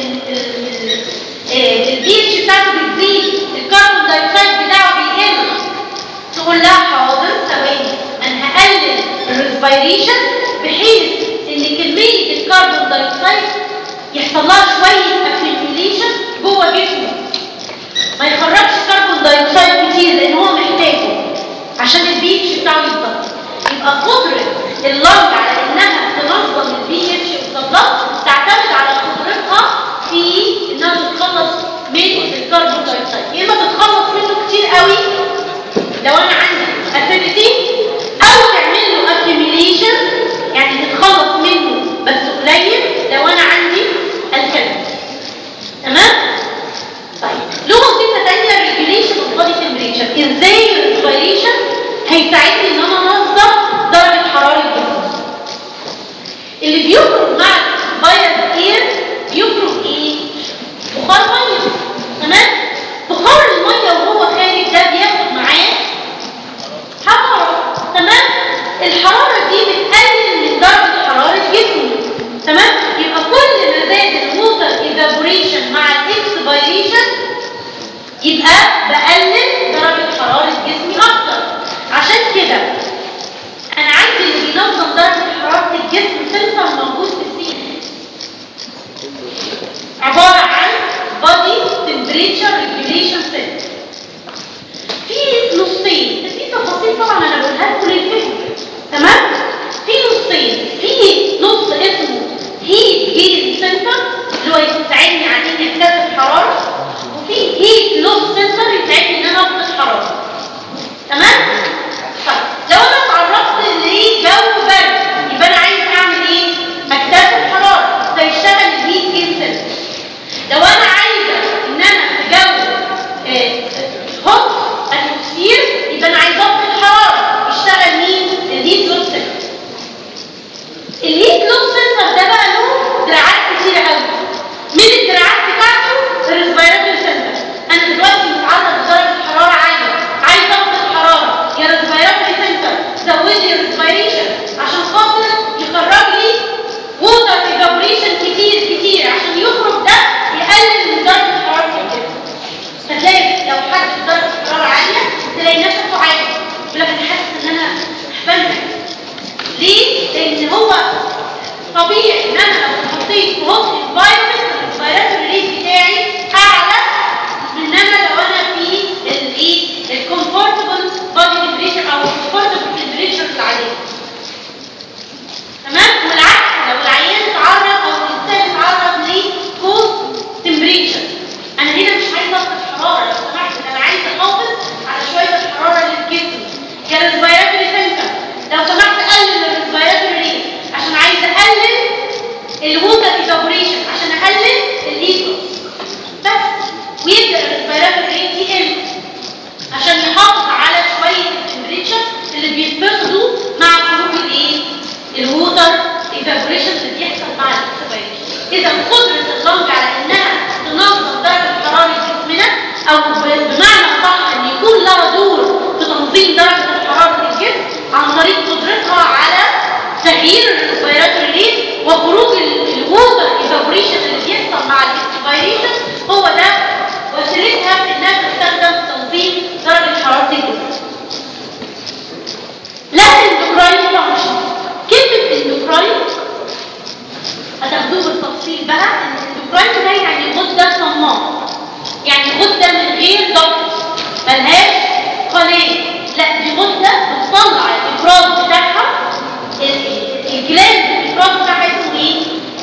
S1: البي اتش بتاعته بتزيد الكربون دايوكسيد بتاعه بيقل تقول لها حاضر ثواني انا هقلل الريسبيريشن بحيث ان كميه الكربون دايوكسيد يحصل لها شويه اكيوميليشن جوه جسمه ما يخرجش كربون دايوكسيد كتير لان هو محتاجه عشان البي اتش بتاعه يتظبط يبقى قدره اللنج على انها تنظم البي اتش وتظبط تعتمد على قدرتها في انها تتخلص من الكربون دايوكسيد يا اما تتخلص منه كتير قوي لو انا عندي اسيديتي او تعمل له accumulation يعني تتخلص منه بس قليل لو انا عندي الكلام تمام طيب له وظيفه ثانيه ريجوليشن اوف بودي تمبريتشر ازاي الريسبيريشن هيساعدني ان انا انظم درجه حراره الجسم اللي بيخرج مع الفيروس اير بيخرج ايه بخار ميه تمام بخار الميه وهو خارج ده بياخد معاه حراره تمام الحراره دي بتقلل من درجه حراره جسمي تمام يبقى كل ما زاد الووتر ايفابوريشن مع الاكسبيريشن يبقى بقلل درجه حراره جسمي اكتر عشان كده انا عندي اللي بينظم درجه حراره الجسم سنسر موجود في السين عباره عن body temperature regulation center في نصين في تفاصيل طبعا انا بقولها لكم للفهم تمام في نصين في نص اسمه هيت جيل سنتر اللي هو يساعدني على اني اكتسب حراره وفي هيت لوس سنتر يساعدني ان انا افقد حراره تمام طيب لو انا اتعرضت لجو برد يبقى انا عايز اعمل ايه اكتسب حراره فيشتغل الهيت جيل سنتر لو انا عايزه ان انا في جو هوت اتموسفير يبقى انا عايزه افقد حراره يشتغل مين الهيت لوس سنتر الهيت لوس سنتر ده بقى له دراعات كتيره قوي من الدراعات بتاعته الريسبيراتوري سنتر انا دلوقتي متعرض لدرجه حراره عاليه عايزه افقد حراره يا ريسبيراتوري سنتر زودي الريسبيريشن عشان خاطر يخرج لي ووتر ايفابوريشن كتير كتير عشان يخرج ده يقلل من درجه حراره الجسم فتلاقي لو حد في درجه حراره عاليه تلاقي نفسه عالي يقول لك انا حاسس ان انا بنهج ليه؟ لان هو طبيعي ان انا لو اتحطيت في هوت انفايرمنت الريسبيراتوري ريت بتاعي اعلى من ان انا لو انا في الايه الكومفورتبل بودي تمبريتشر او الكومفورتبل تمبريتشر العاديه تمام والعكس لو العيان اتعرض او الانسان اتعرض لكولد تمبريتشر انا هنا مش عايزه افقد حراره لو سمحت انا عايزه احافظ على شويه الحراره للجسم كالريسبيراتوري سنتر لو سمحت قلل الريسبيراتوري ريت عشان عايزه اقلل الووتر ايفابوريشن عشان اقلل الهيت بس ويبدا الريسبيراتوري ريت يقل عشان يحافظ على شويه التمبريتشر اللي بيتفقدوا مع خروج الايه الووتر ايفابوريشن اللي بيحصل مع الاكسبيريشن اذا قدره اللنج على انها تنظم درجه حراره جسمنا او بمعنى اصح ان يكون لها دور في تنظيم درجه حراره الجسم عن طريق قدرتها على تغيير الريسبيراتوري ريت وخروج الووتر ايفابوريشن اللي بيحصل مع الاكسبيريشن هو ده وسيلتها في انها تستخدم في تنظيم درجه حراره الجسم لا اندوكراين فانكشن كلمه اندوكراين هتاخدوه بالتفصيل بقى ان الاندوكراين ده يعني غده صماء يعني غده من غير ضغط ملهاش قناه لا دي غده بتطلع الافراز بتاعها الجلاند الافراز بتاعها اسمه ايه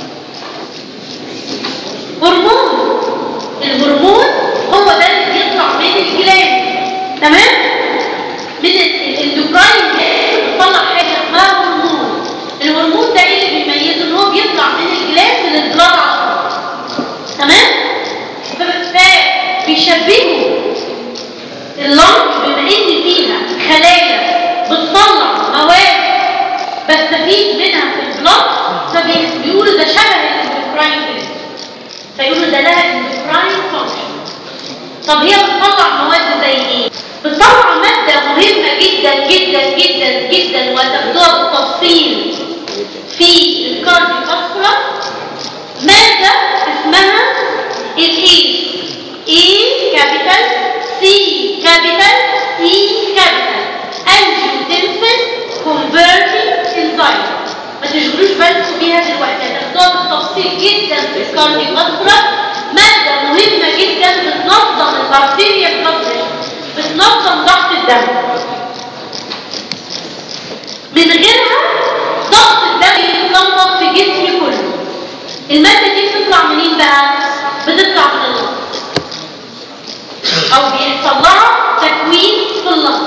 S1: هرمون الهرمون هو ده اللي بيطلع من الجلاند تمام من الاندوكراين بتطلع حاجه بستفيد منها في البلاد فبيقولوا ده شبه الاندوكراين فيقولوا ده لها اندوكراين فانكشن طب هي بتطلع مواد زي ايه بتطلع ماده مهمه جدا جدا جدا جدا وتاخدوها بالتفصيل في الكارديوفاسكولار ماده اسمها الاي اي كابيتال سي كابيتال اي كابيتال انجيوتنسين كونفرتنج انزايم ما تشغلوش بالكم بيها دلوقتي هتاخدوها بالتفصيل جدا في الكارديوفاسكولار ماده مهمه جدا بتنظم الارتيريال بلاد بتنظم ضغط الدم من غيرها ضغط الدم يتنظم في جسمي كله الماده دي بتطلع منين بقى بتطلع من اللنج او بيحصل لها تكوين في اللنج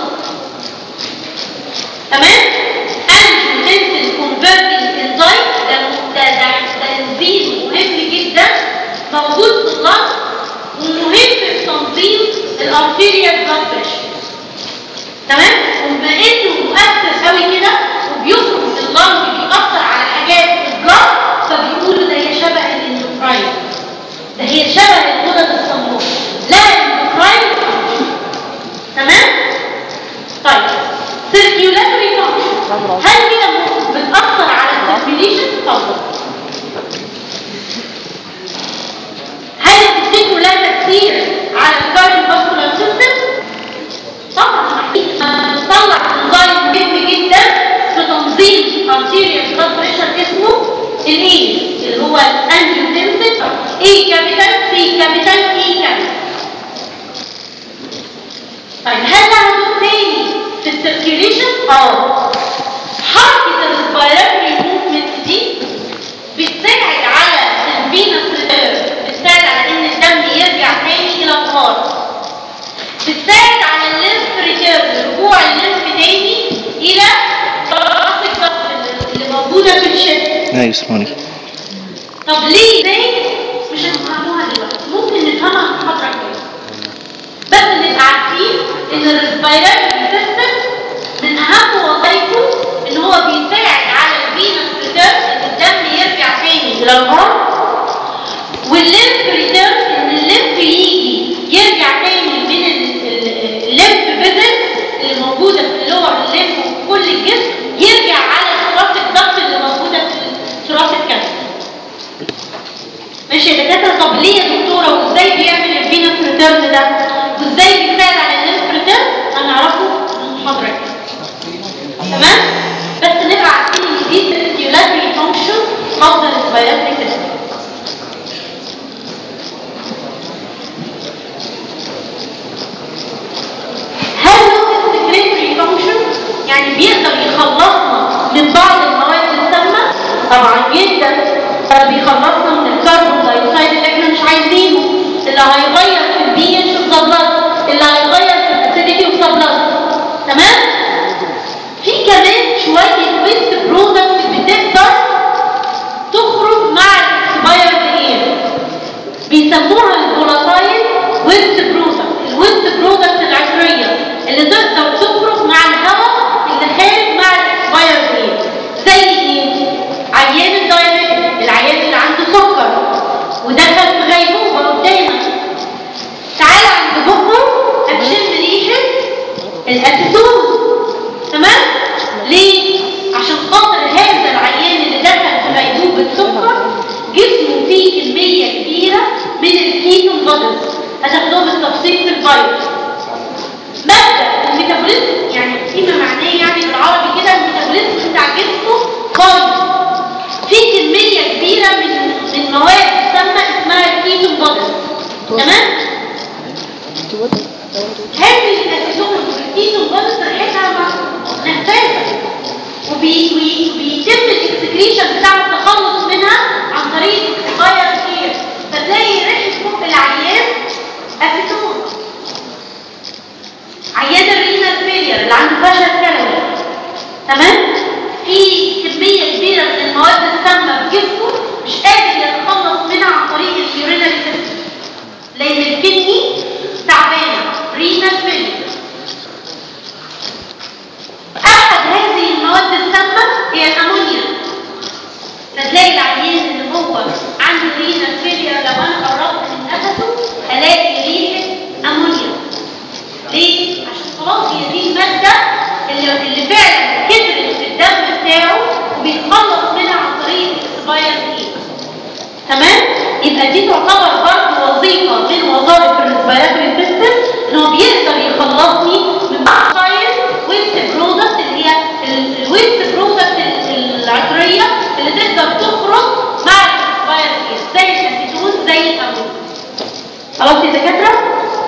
S1: تمام انجيوتنسين كونفرتنج انزايم ده ده ده ده انزيم مهم جدا موجود في اللنج ومهم في تنظيم الارتيريال بلاد بريشر تمام وبما انه مؤثر قوي كده وبيخرج من اللنج بيأثر على حاجات في البلاد فبيقولوا ده هي شبه الاندوكراين ده هي شبه الغدد الصماء لا الاندوكراين تمام طيب circulatory function هل هي بتأثر على السيركيوليشن اتفضل هل تفتكروا لها تأثير على الكارديوفاسكولار سيستم طبعا بتطلع انزيم مهم جدا في تنظيم arterial blood pressure اسمه الاي اللي هو الانجيوتنسين اي كابيتال سي كابيتال اي كابيتال طيب هل لها دور تاني في السيركيوليشن؟ اه حركة الريسبيراتوري موفمنت دي بتساعد على الفينس ريتيرن بتساعد على ان الدم يرجع تاني الى الهارت بتساعد على الليمف ريتيرن رجوع الليمف تاني الى راس الضغط اللي موجوده في الشد
S2: لا يسمعني
S1: طب ليه ازاي مش هنفهموها دلوقتي ممكن نفهمها في المحاضره الجايه بس نبقى عارفين ان الريسبيراتوري سيستم من اهم وظائفه ان هو بيساعد على الفينس ريتيرن ان الدم يرجع تاني الى الهارت والليمف ريتيرن ان الليمف يجي يرجع تاني من الليمف فيزل اللي موجوده في اللور الليمف وفي كل الجسم يرجع على تراث الضغط اللي موجوده في تراث الكبد ماشي يا دكاتره طب ليه يا دكتوره وازاي بيعمل الفينس ريتيرن ده وازاي بيساعد على الليمف ريتيرن هنعرفه في المحاضره الجايه تمام بس نبقى عارفين ان دي سيركيولاتري فانكشن of the respiratory system هل له سكريتري فانكشن يعني بيقدر يخلصنا من بعض المواد السامه طبعا جدا بيخلصنا من الكربون دايوكسيد اللي احنا مش عايزينه اللي هيغير في البي اتش اوف ذا بلاد اللي هيغير في الاسيديتي اوف ذا بلاد تمام في كمان شويه ويست برودكتس بتقدر تخرج مع الاكسبايرد اير بيسموها الفولاتايل ويست برودكت الويست برودكت العطريه اللي تقدر تخرج مع الهواء اللي خارج مع الاكسبايرد اير زي ايه عيان الدايابيتك العيان اللي عنده سكر ودخل في غيبوبه قدامك تعال عند بكره هتشم ريحه الاسيتون تمام ليه عشان خاطر هذا العيان اللي دخل في غيبوبه سكر جسمه فيه كميه كبيره من الكيتون بودز هتاخدوها بالتفصيل في البايو مبدا الميتابوليزم يعني فيما معناه يعني بالعربي كده الميتابوليزم بتاع جسمه بايظ في كميه كبيره من من مواد سامه اسمها الكيتون بودز تمام هذه الاسيتون والكيتون بودز ريحتها نفاذه وبي- وبي- وبيتم الاكسكريشن بتاع التخلص منها عن طريق الاكسباير كير فتلاقي ريحه فوق العيان اسيتون عيان الرينال فيلير اللي عنده فشل كلوي تمام في كميه كبيره من المواد السامه في جسمه مش قادر يتخلص منها عن طريق اليورينال سيستم لان الكدني تعبانه رينال فيلير احد هذه المواد السامه هي بالفعل كترت في الدم بتاعه وبيتخلص منها عن طريق الاكسباير ايه تمام يبقى دي تعتبر برضه وظيفه من وظائف الريسبيراتوري سيستم ان هو بيقدر يخلصني من سايل ويست برودكت اللي هي الويست برودكت العطريه اللي تقدر تخرج مع الاكسباير ايه زي الاسيتون زي الامون خلاص يا دكاتره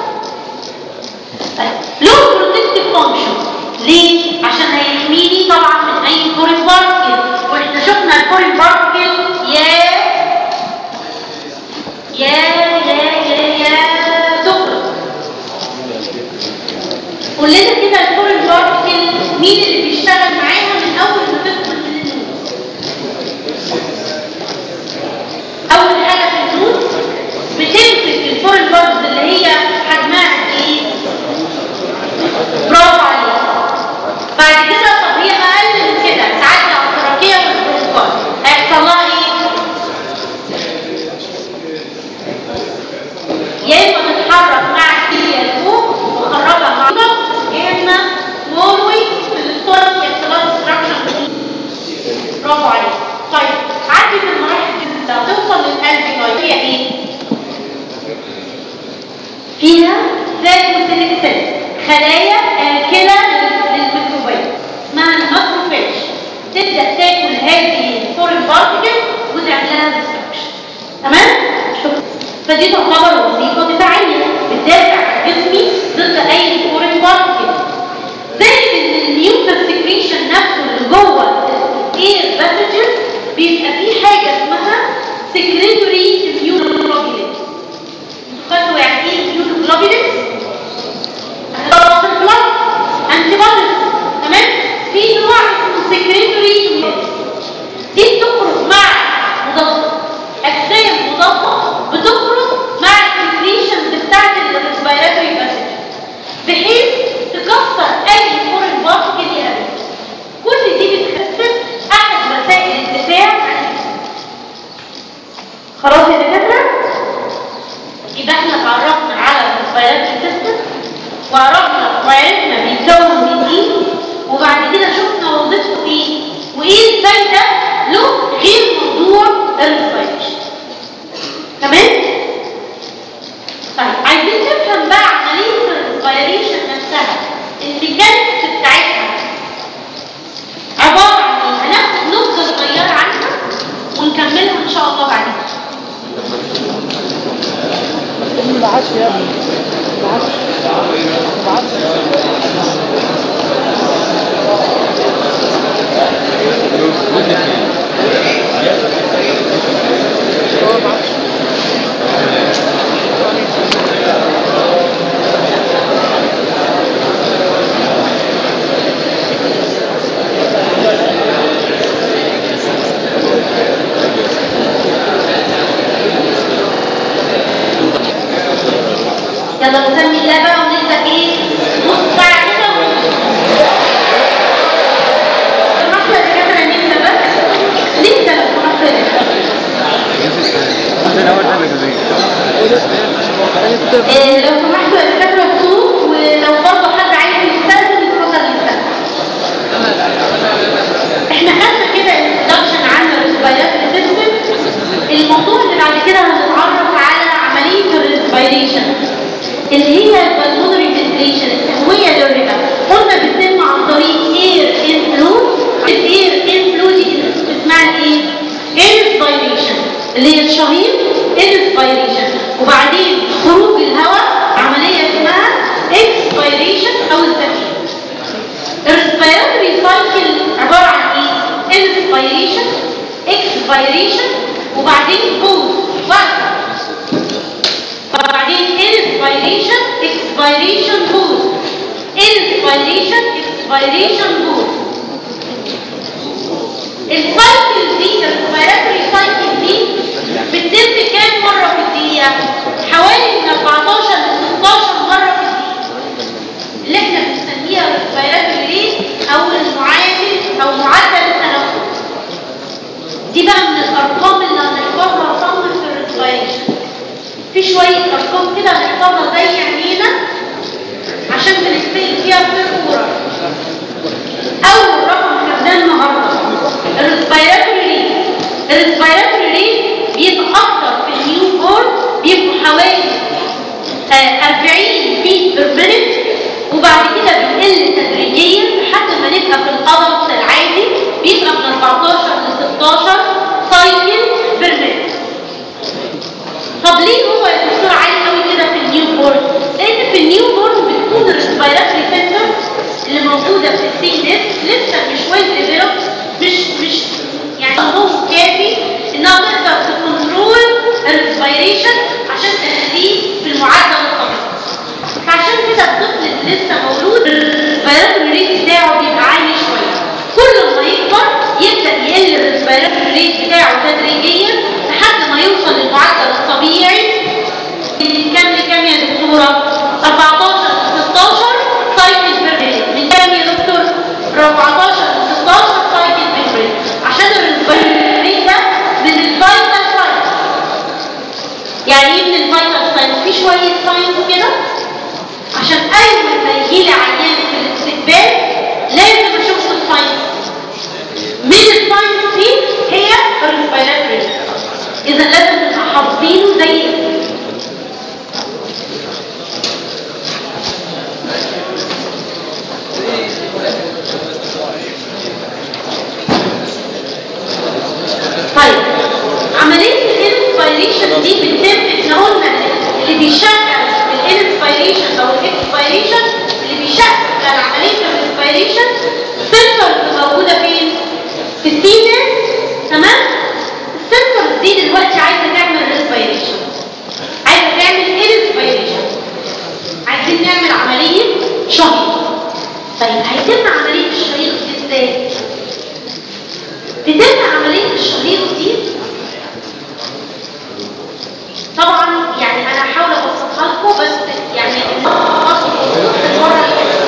S1: طيب له بروتكتيف فانكشن ليه؟ عشان هيحميني طبعا من اي فورين بارتكل واحنا شفنا الفورين بارتكل يا يا يا يا يا دكتور قول لنا كده الفورين بارتكل مين اللي بيشتغل معاها من اول ما تدخل من النوز اول حاجه في النوز بتمسك الفورين بارتكل اللي هي حجمها قد ايه برافو عليك بعد كده طب هي اقل من كده تعدي على التراكيه والبروتوكول هيحصل لها ايه يا اما تتحرك مع الكليه لفوق وخرجها مع بعض يا اما مولوي في الستورج يحصل لها ديستراكشن برافو عليك طيب عدت المراحل دي لو توصل للقلب هي ايه فيها فاجوسيليك سيل خلايا الكلى للميكروبات اسمها الماكروفاج تبدا تاكل هذه الفورين بارتكل وتعمل لها ديستراكشن تمام شكرا فدي تعتبر وظيفه دفاعيه بتدافع عن جسمي ضد اي فورين بارتكل زي ان الميوكس سكريشن نفسه اللي جوه الاير باسجز بيبقى فيه حاجه اسمها سكريتوري immunoglobulins خدوا يعني ايه immunoglobulins هتضغط البلد انتي بوديز تمام في نوع اسمه سكريتوري دي بتخرج مع مضادات اجسام مضاده بتخرج مع السكريشنز بتاعت الريسبيراتوري باسج بحيث تكسر اي فورين بارتكل يقابلها كل دي بتخفف احد وسائل الدفاع عن الجسم خلاص يا دكاتره يبقى احنا اتعرفنا على الريسبيراتوري سيستم وعرفنا فيروسنا بيتكون من ايه وبعد كده شفنا وظيفته ايه وايه الفايده له غير موضوع الريسبيريشن تمام طيب عايزين نفهم بقى عمليه الريسبيريشن نفسها الميكانيكس بتاعتها عباره عن ايه هناخد نبذه صغيره عنها ونكملها ان شاء الله بعدين
S3: ما بعتش يا ابني ما بعتش ما بعتش هو ما بعتش
S1: يلا نسمي الله بقى ونبدا ايه نص ساعه كده سمحتوا يا دكاتره ننسى بس ننسى لو سمحتوا يا دكاتره إيه، لو سمحتوا يا دكاتره الصوت ولو برضه حد عايز يستاذن يتفضل يستاذن احنا خدنا كده انتدكشن عن الريسبيراتوري سيستم الموضوع اللي بعد كده هنتعرف على عمليه الريسبيريشن اللي هي البلمونري فنتريشن التهويه للرئه قلنا بتتم عن طريق اير انفلو الاير انفلو دي اسمها ايه انسبيريشن اللي هي الشهيق انسبيريشن وبعدين خروج الهواء عمليه اسمها اكسبيريشن او الزفير الريسبيراتوري سايكل عباره عن ايه انسبيريشن اكسبيريشن وبعدين بوز وقت وبعدين inspiration expiration boost inspiration expiration boost السايكل دي الريسبيراتوري سايكل دي بتتم كام مره في الدقيقه حوالي من 14 ل 16 مره في الدقيقه اللي احنا بنسميها ريسبيراتوري ريت او المعادل او معدل التنفس دي بقى من الارقام اللي هنحفظها صم في الريسبيريشن في شوية أرقام كده هنحفظها زي عينينا عشان بنستلم فيها في الصورة 14 ل 16 سايكل بير طب ليه هو يا دكتور عالي قوي كده في النيو بورن؟ لان في النيو بورن بتكون الريسبيراتوري سنتر اللي موجوده في السي ديسك لسه مش ويل ديفلوب مش مش يعني هو كافي انها تقدر تكنترول الريسبيريشن عشان تخليه في المعدل الطبيعي فعشان كده الطفل اللي لسه مولود الريسبيراتوري ريت بتاعه بيبقى عالي شويه كل ما يكبر يبدا يقل الريسبيراتوري ريت بتاعه تدريجيا لحد ما يوصل للمعدل الطبيعي من كام لكام يا دكتوره 14 ل 16 سايكل بير مينيت من كام يا دكتور 14 ل 16 سايكل بير مينيت عشان الريسبيراتوري ريت ده من الفايتال ساينس يعني ايه من الفايتال ساينس في شويه ساينس كده عشان اول ما يجي لي عيان في الاستقبال لازم اشوف الساينس من الساينس دي هي الريسبيراتوري اذا لازم نبقى حافظينه زي اسمه. طيب عمليه الانسبيريشن دي بتتم احنا قلنا اللي بيشغل الانسبيريشن او الاكسبيريشن اللي بيشغل عمليه الانسبيريشن السنسور اللي موجوده فين؟ في السينس تمام؟ السنسور دي دلوقتي عايزه تعمل ريسبيريشن عايزه تعمل انسبيريشن عايزين نعمل عمليه شهيق طيب هيتم عمليه الشهيق دي ازاي؟ بتتم عمليه الشهيق دي طبعا يعني انا هحاول ابسطها لكم بس يعني المره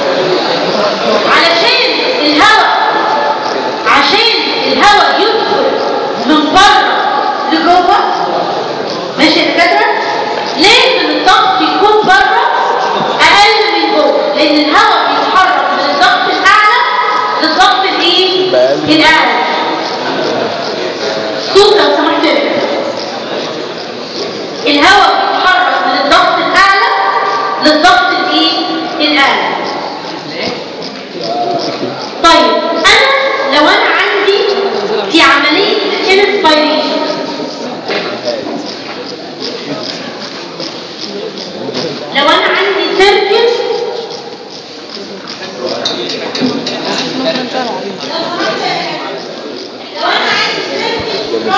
S1: علشان الهواء عشان الهواء يدخل من بره لجوه ماشي يا دكاتره لازم الضغط يكون بره اقل من جوه لان الهواء بيتحرك من الضغط الاعلى للضغط الايه الاعلى صوت لو سمحت يا دكاتره الهواء بيتحرك من الضغط الاعلى للضغط الايه الاعلى طيب انا لو انا عندي في عمليه الانسبيريشن لو انا عندي سيركل لو انا عندي سيركل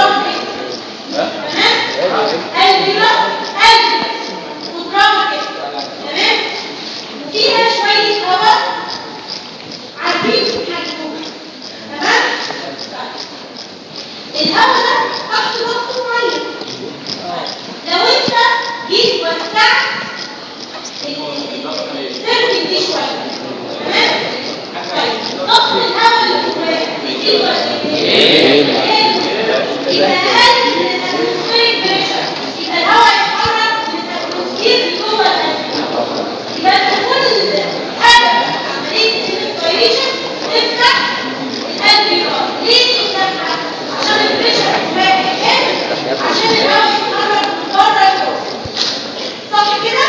S1: قلبي بقى قلبي وترامى كده تمام فيها شوية هواء عارفين هيكون تمام الهواء ده تحت ضغط معين لو انت جيت وسعت السيركل دي شوية تمام طيب ضغط الهواء اللي جواه بيزيد ولا بيقل؟ يبقى اقل من الاتموسفيريك بريشر يبقى الهواء يتحرك من الاتموسفير جوه القلب يبقى انت كل هدف عمليه الانسبيريشن تفتح القلب يقف ليه تفتحها؟ عشان البريشر جواه يقل عشان الهواء يتحرك من بره لجوه صح كده؟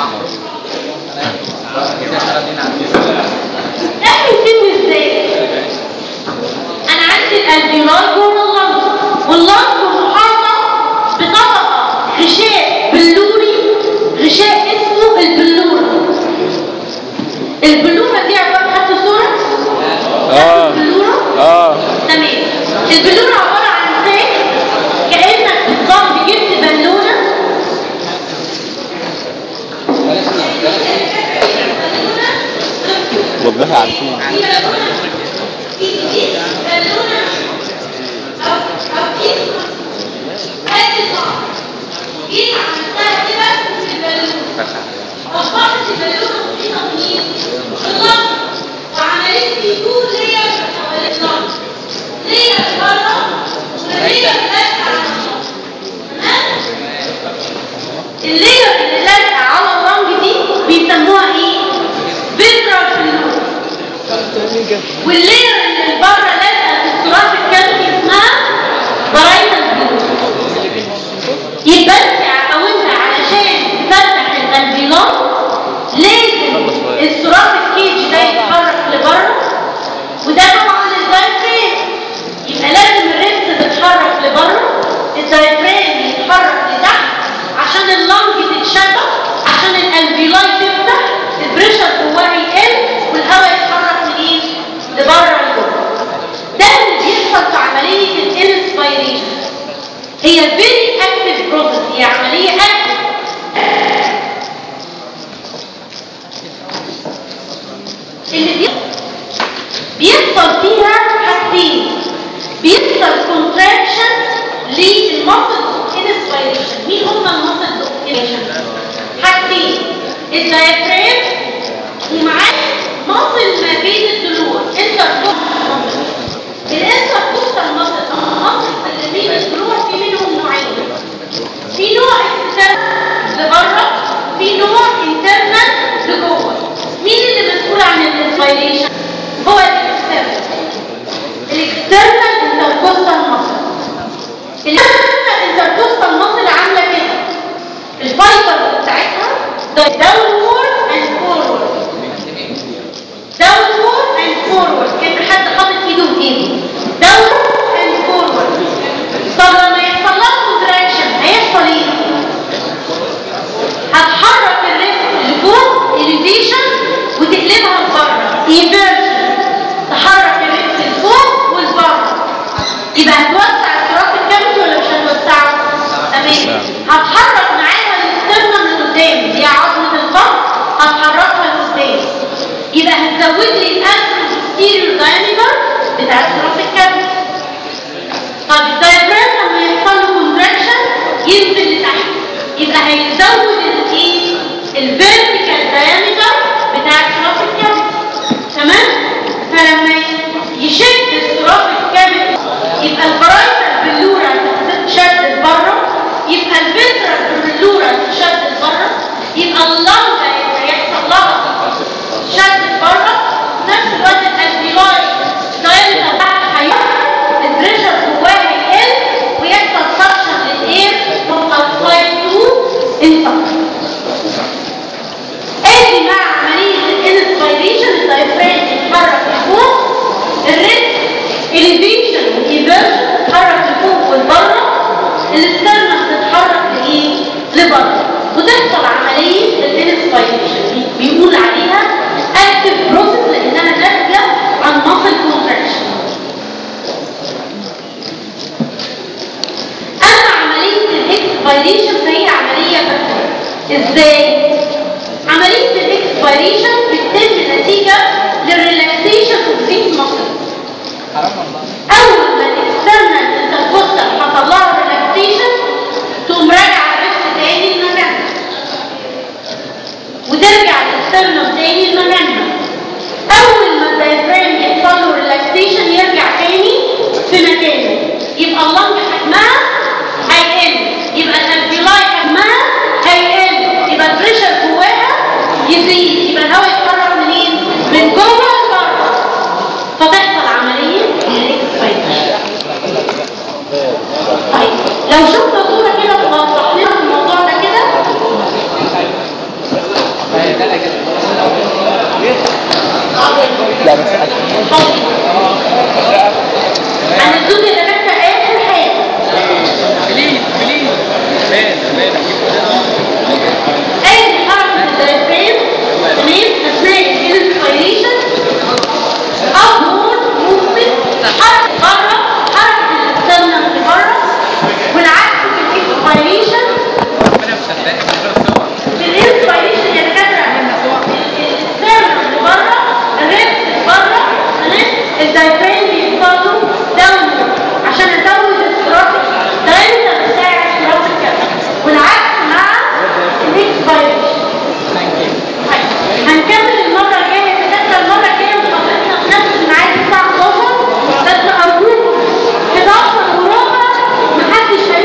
S1: ده هيتم ازاي؟ انا عندي الالفيولاي جوه اللنج واللنج محاطه بطبقه غشاء بلوري غشاء اسمه البلوره البلوره دي عباره خدتوا صوره؟
S4: اه
S1: البلوره
S4: اه
S1: تمام البلوره عباره عن ساك كانك بالظبط جبت بالونه
S4: وضحها عارفين
S1: دي بالونه دي دي بالونه او او كيس قد النار جيت عملتها كده في البالونه اصبحت البالونه محيطه بمين؟ بالنار وعملت لي تو لير حوالين النار لير بره ولير لازقه على النار تمام؟ اللير اللي لازقه على اللنج دي بيسموها ايه؟ فيترال فلويد واللير اللي بره لازقه في التراب الكافي اسمها برايتال فلويد يبقى انت او انت علشان تفتح الالفيولار لازم السراب الكيج ده يتحرك لبره وده طبعا الدايفرام يبقى لبره الدايفرام يتحرك لتحت عشان اللنج تتشبك عشان الالفيولاي تفتح البريشر جواها يقل والهواء يتحرك منين لبره لجوه ده اللي بيحصل في عمليه الانسبيريشن هي فيري اكتف بروسيس هي عمليه اكتف اللي بيحصل بيحصل فيها حاجتين بيحصل كونتراكشن للمصل انسبيريشن مين هم المصل انسبيريشن حاجتين الدايفرام ومعاه مصل ما بين الضلوع انتر الانتر مصل مصل اللي بين الضلوع في منهم نوعين في نوع اكسترنال لبره في نوع انترنال لجوه مين اللي مسؤول عن الانسبيريشن هو الاكسترنال الاكسترنال انتركوستال مصل الاكسترنال انتركوستال مصل عامله كده الفايبر بتاعتها داونورد اند فورورد داونورد اند فورورد كان حد حاطط ايده في جيبه داونورد اند فورورد طب لما يحصل لها كونتراكشن هيحصل ايه؟ هتحرك الريست لفوق elevation وتقلبها لبره inversion تحرك الريست لفوق ولبره يبقى هتوسع التراث الكبدي ولا مش هتوسعه؟ تمام هتحرك معاها الاسترنم لقدام هي عظمه البطن هتحركها لقدام يبقى هتزود لي الانترو دايمتر بتاع التراث الكبدي طب الدايفرام لما يحصل له كونتراكشن ينزل لتحت يبقى هيزود الايه الفيرتيكال دايمتر بتاع التراث الكبدي تمام فلما يشد التراث الكبدي يبقى البرايتال بلورا تتشد لبره يبقى الفيترال بلورا تتشد لبره يبقى اللنج هيحصل لها شد لبره في نفس الوقت الالفيولاي دايمتر تحت هيقع البريشر جواها يقل ويحصل سكشن للاير from outside to inside. ادي مع عمليه الانسبيريشن الدايفرام يتحرك لفوق الريست elevation والانفيرجن تتحرك لفوق ولبره الاسترنم تتحرك لايه؟ لبره وتحصل عمليه الانسبيريشن بيقول عليها اكتف بروسيس لانها ناتجه عن muscle contraction اما عمليه الاكسبيريشن فهي عمليه بكتيريا ازاي عمليه الاكسبيريشن بتتم نتيجه للريلاكسيشن اوف ذيس ماسل اول ما الاكسترنال انتركوستال حصل لها ريلاكسيشن تقوم راجعه الريست تاني لمكانها وترجع الاكسترنال تاني لمكانها اول ما الدايفرام يحصل له ريلاكسيشن يرجع تاني في مكانه يبقى اللنج حجمها هيقل يبقى الالفيولاي حجمها هيقل يبقى البريشر جواها يزيد يبقى الهواء يتحرك منين؟ من جوه لبره فتحصل عمليه الاكسبيريشن طيب لو شفنا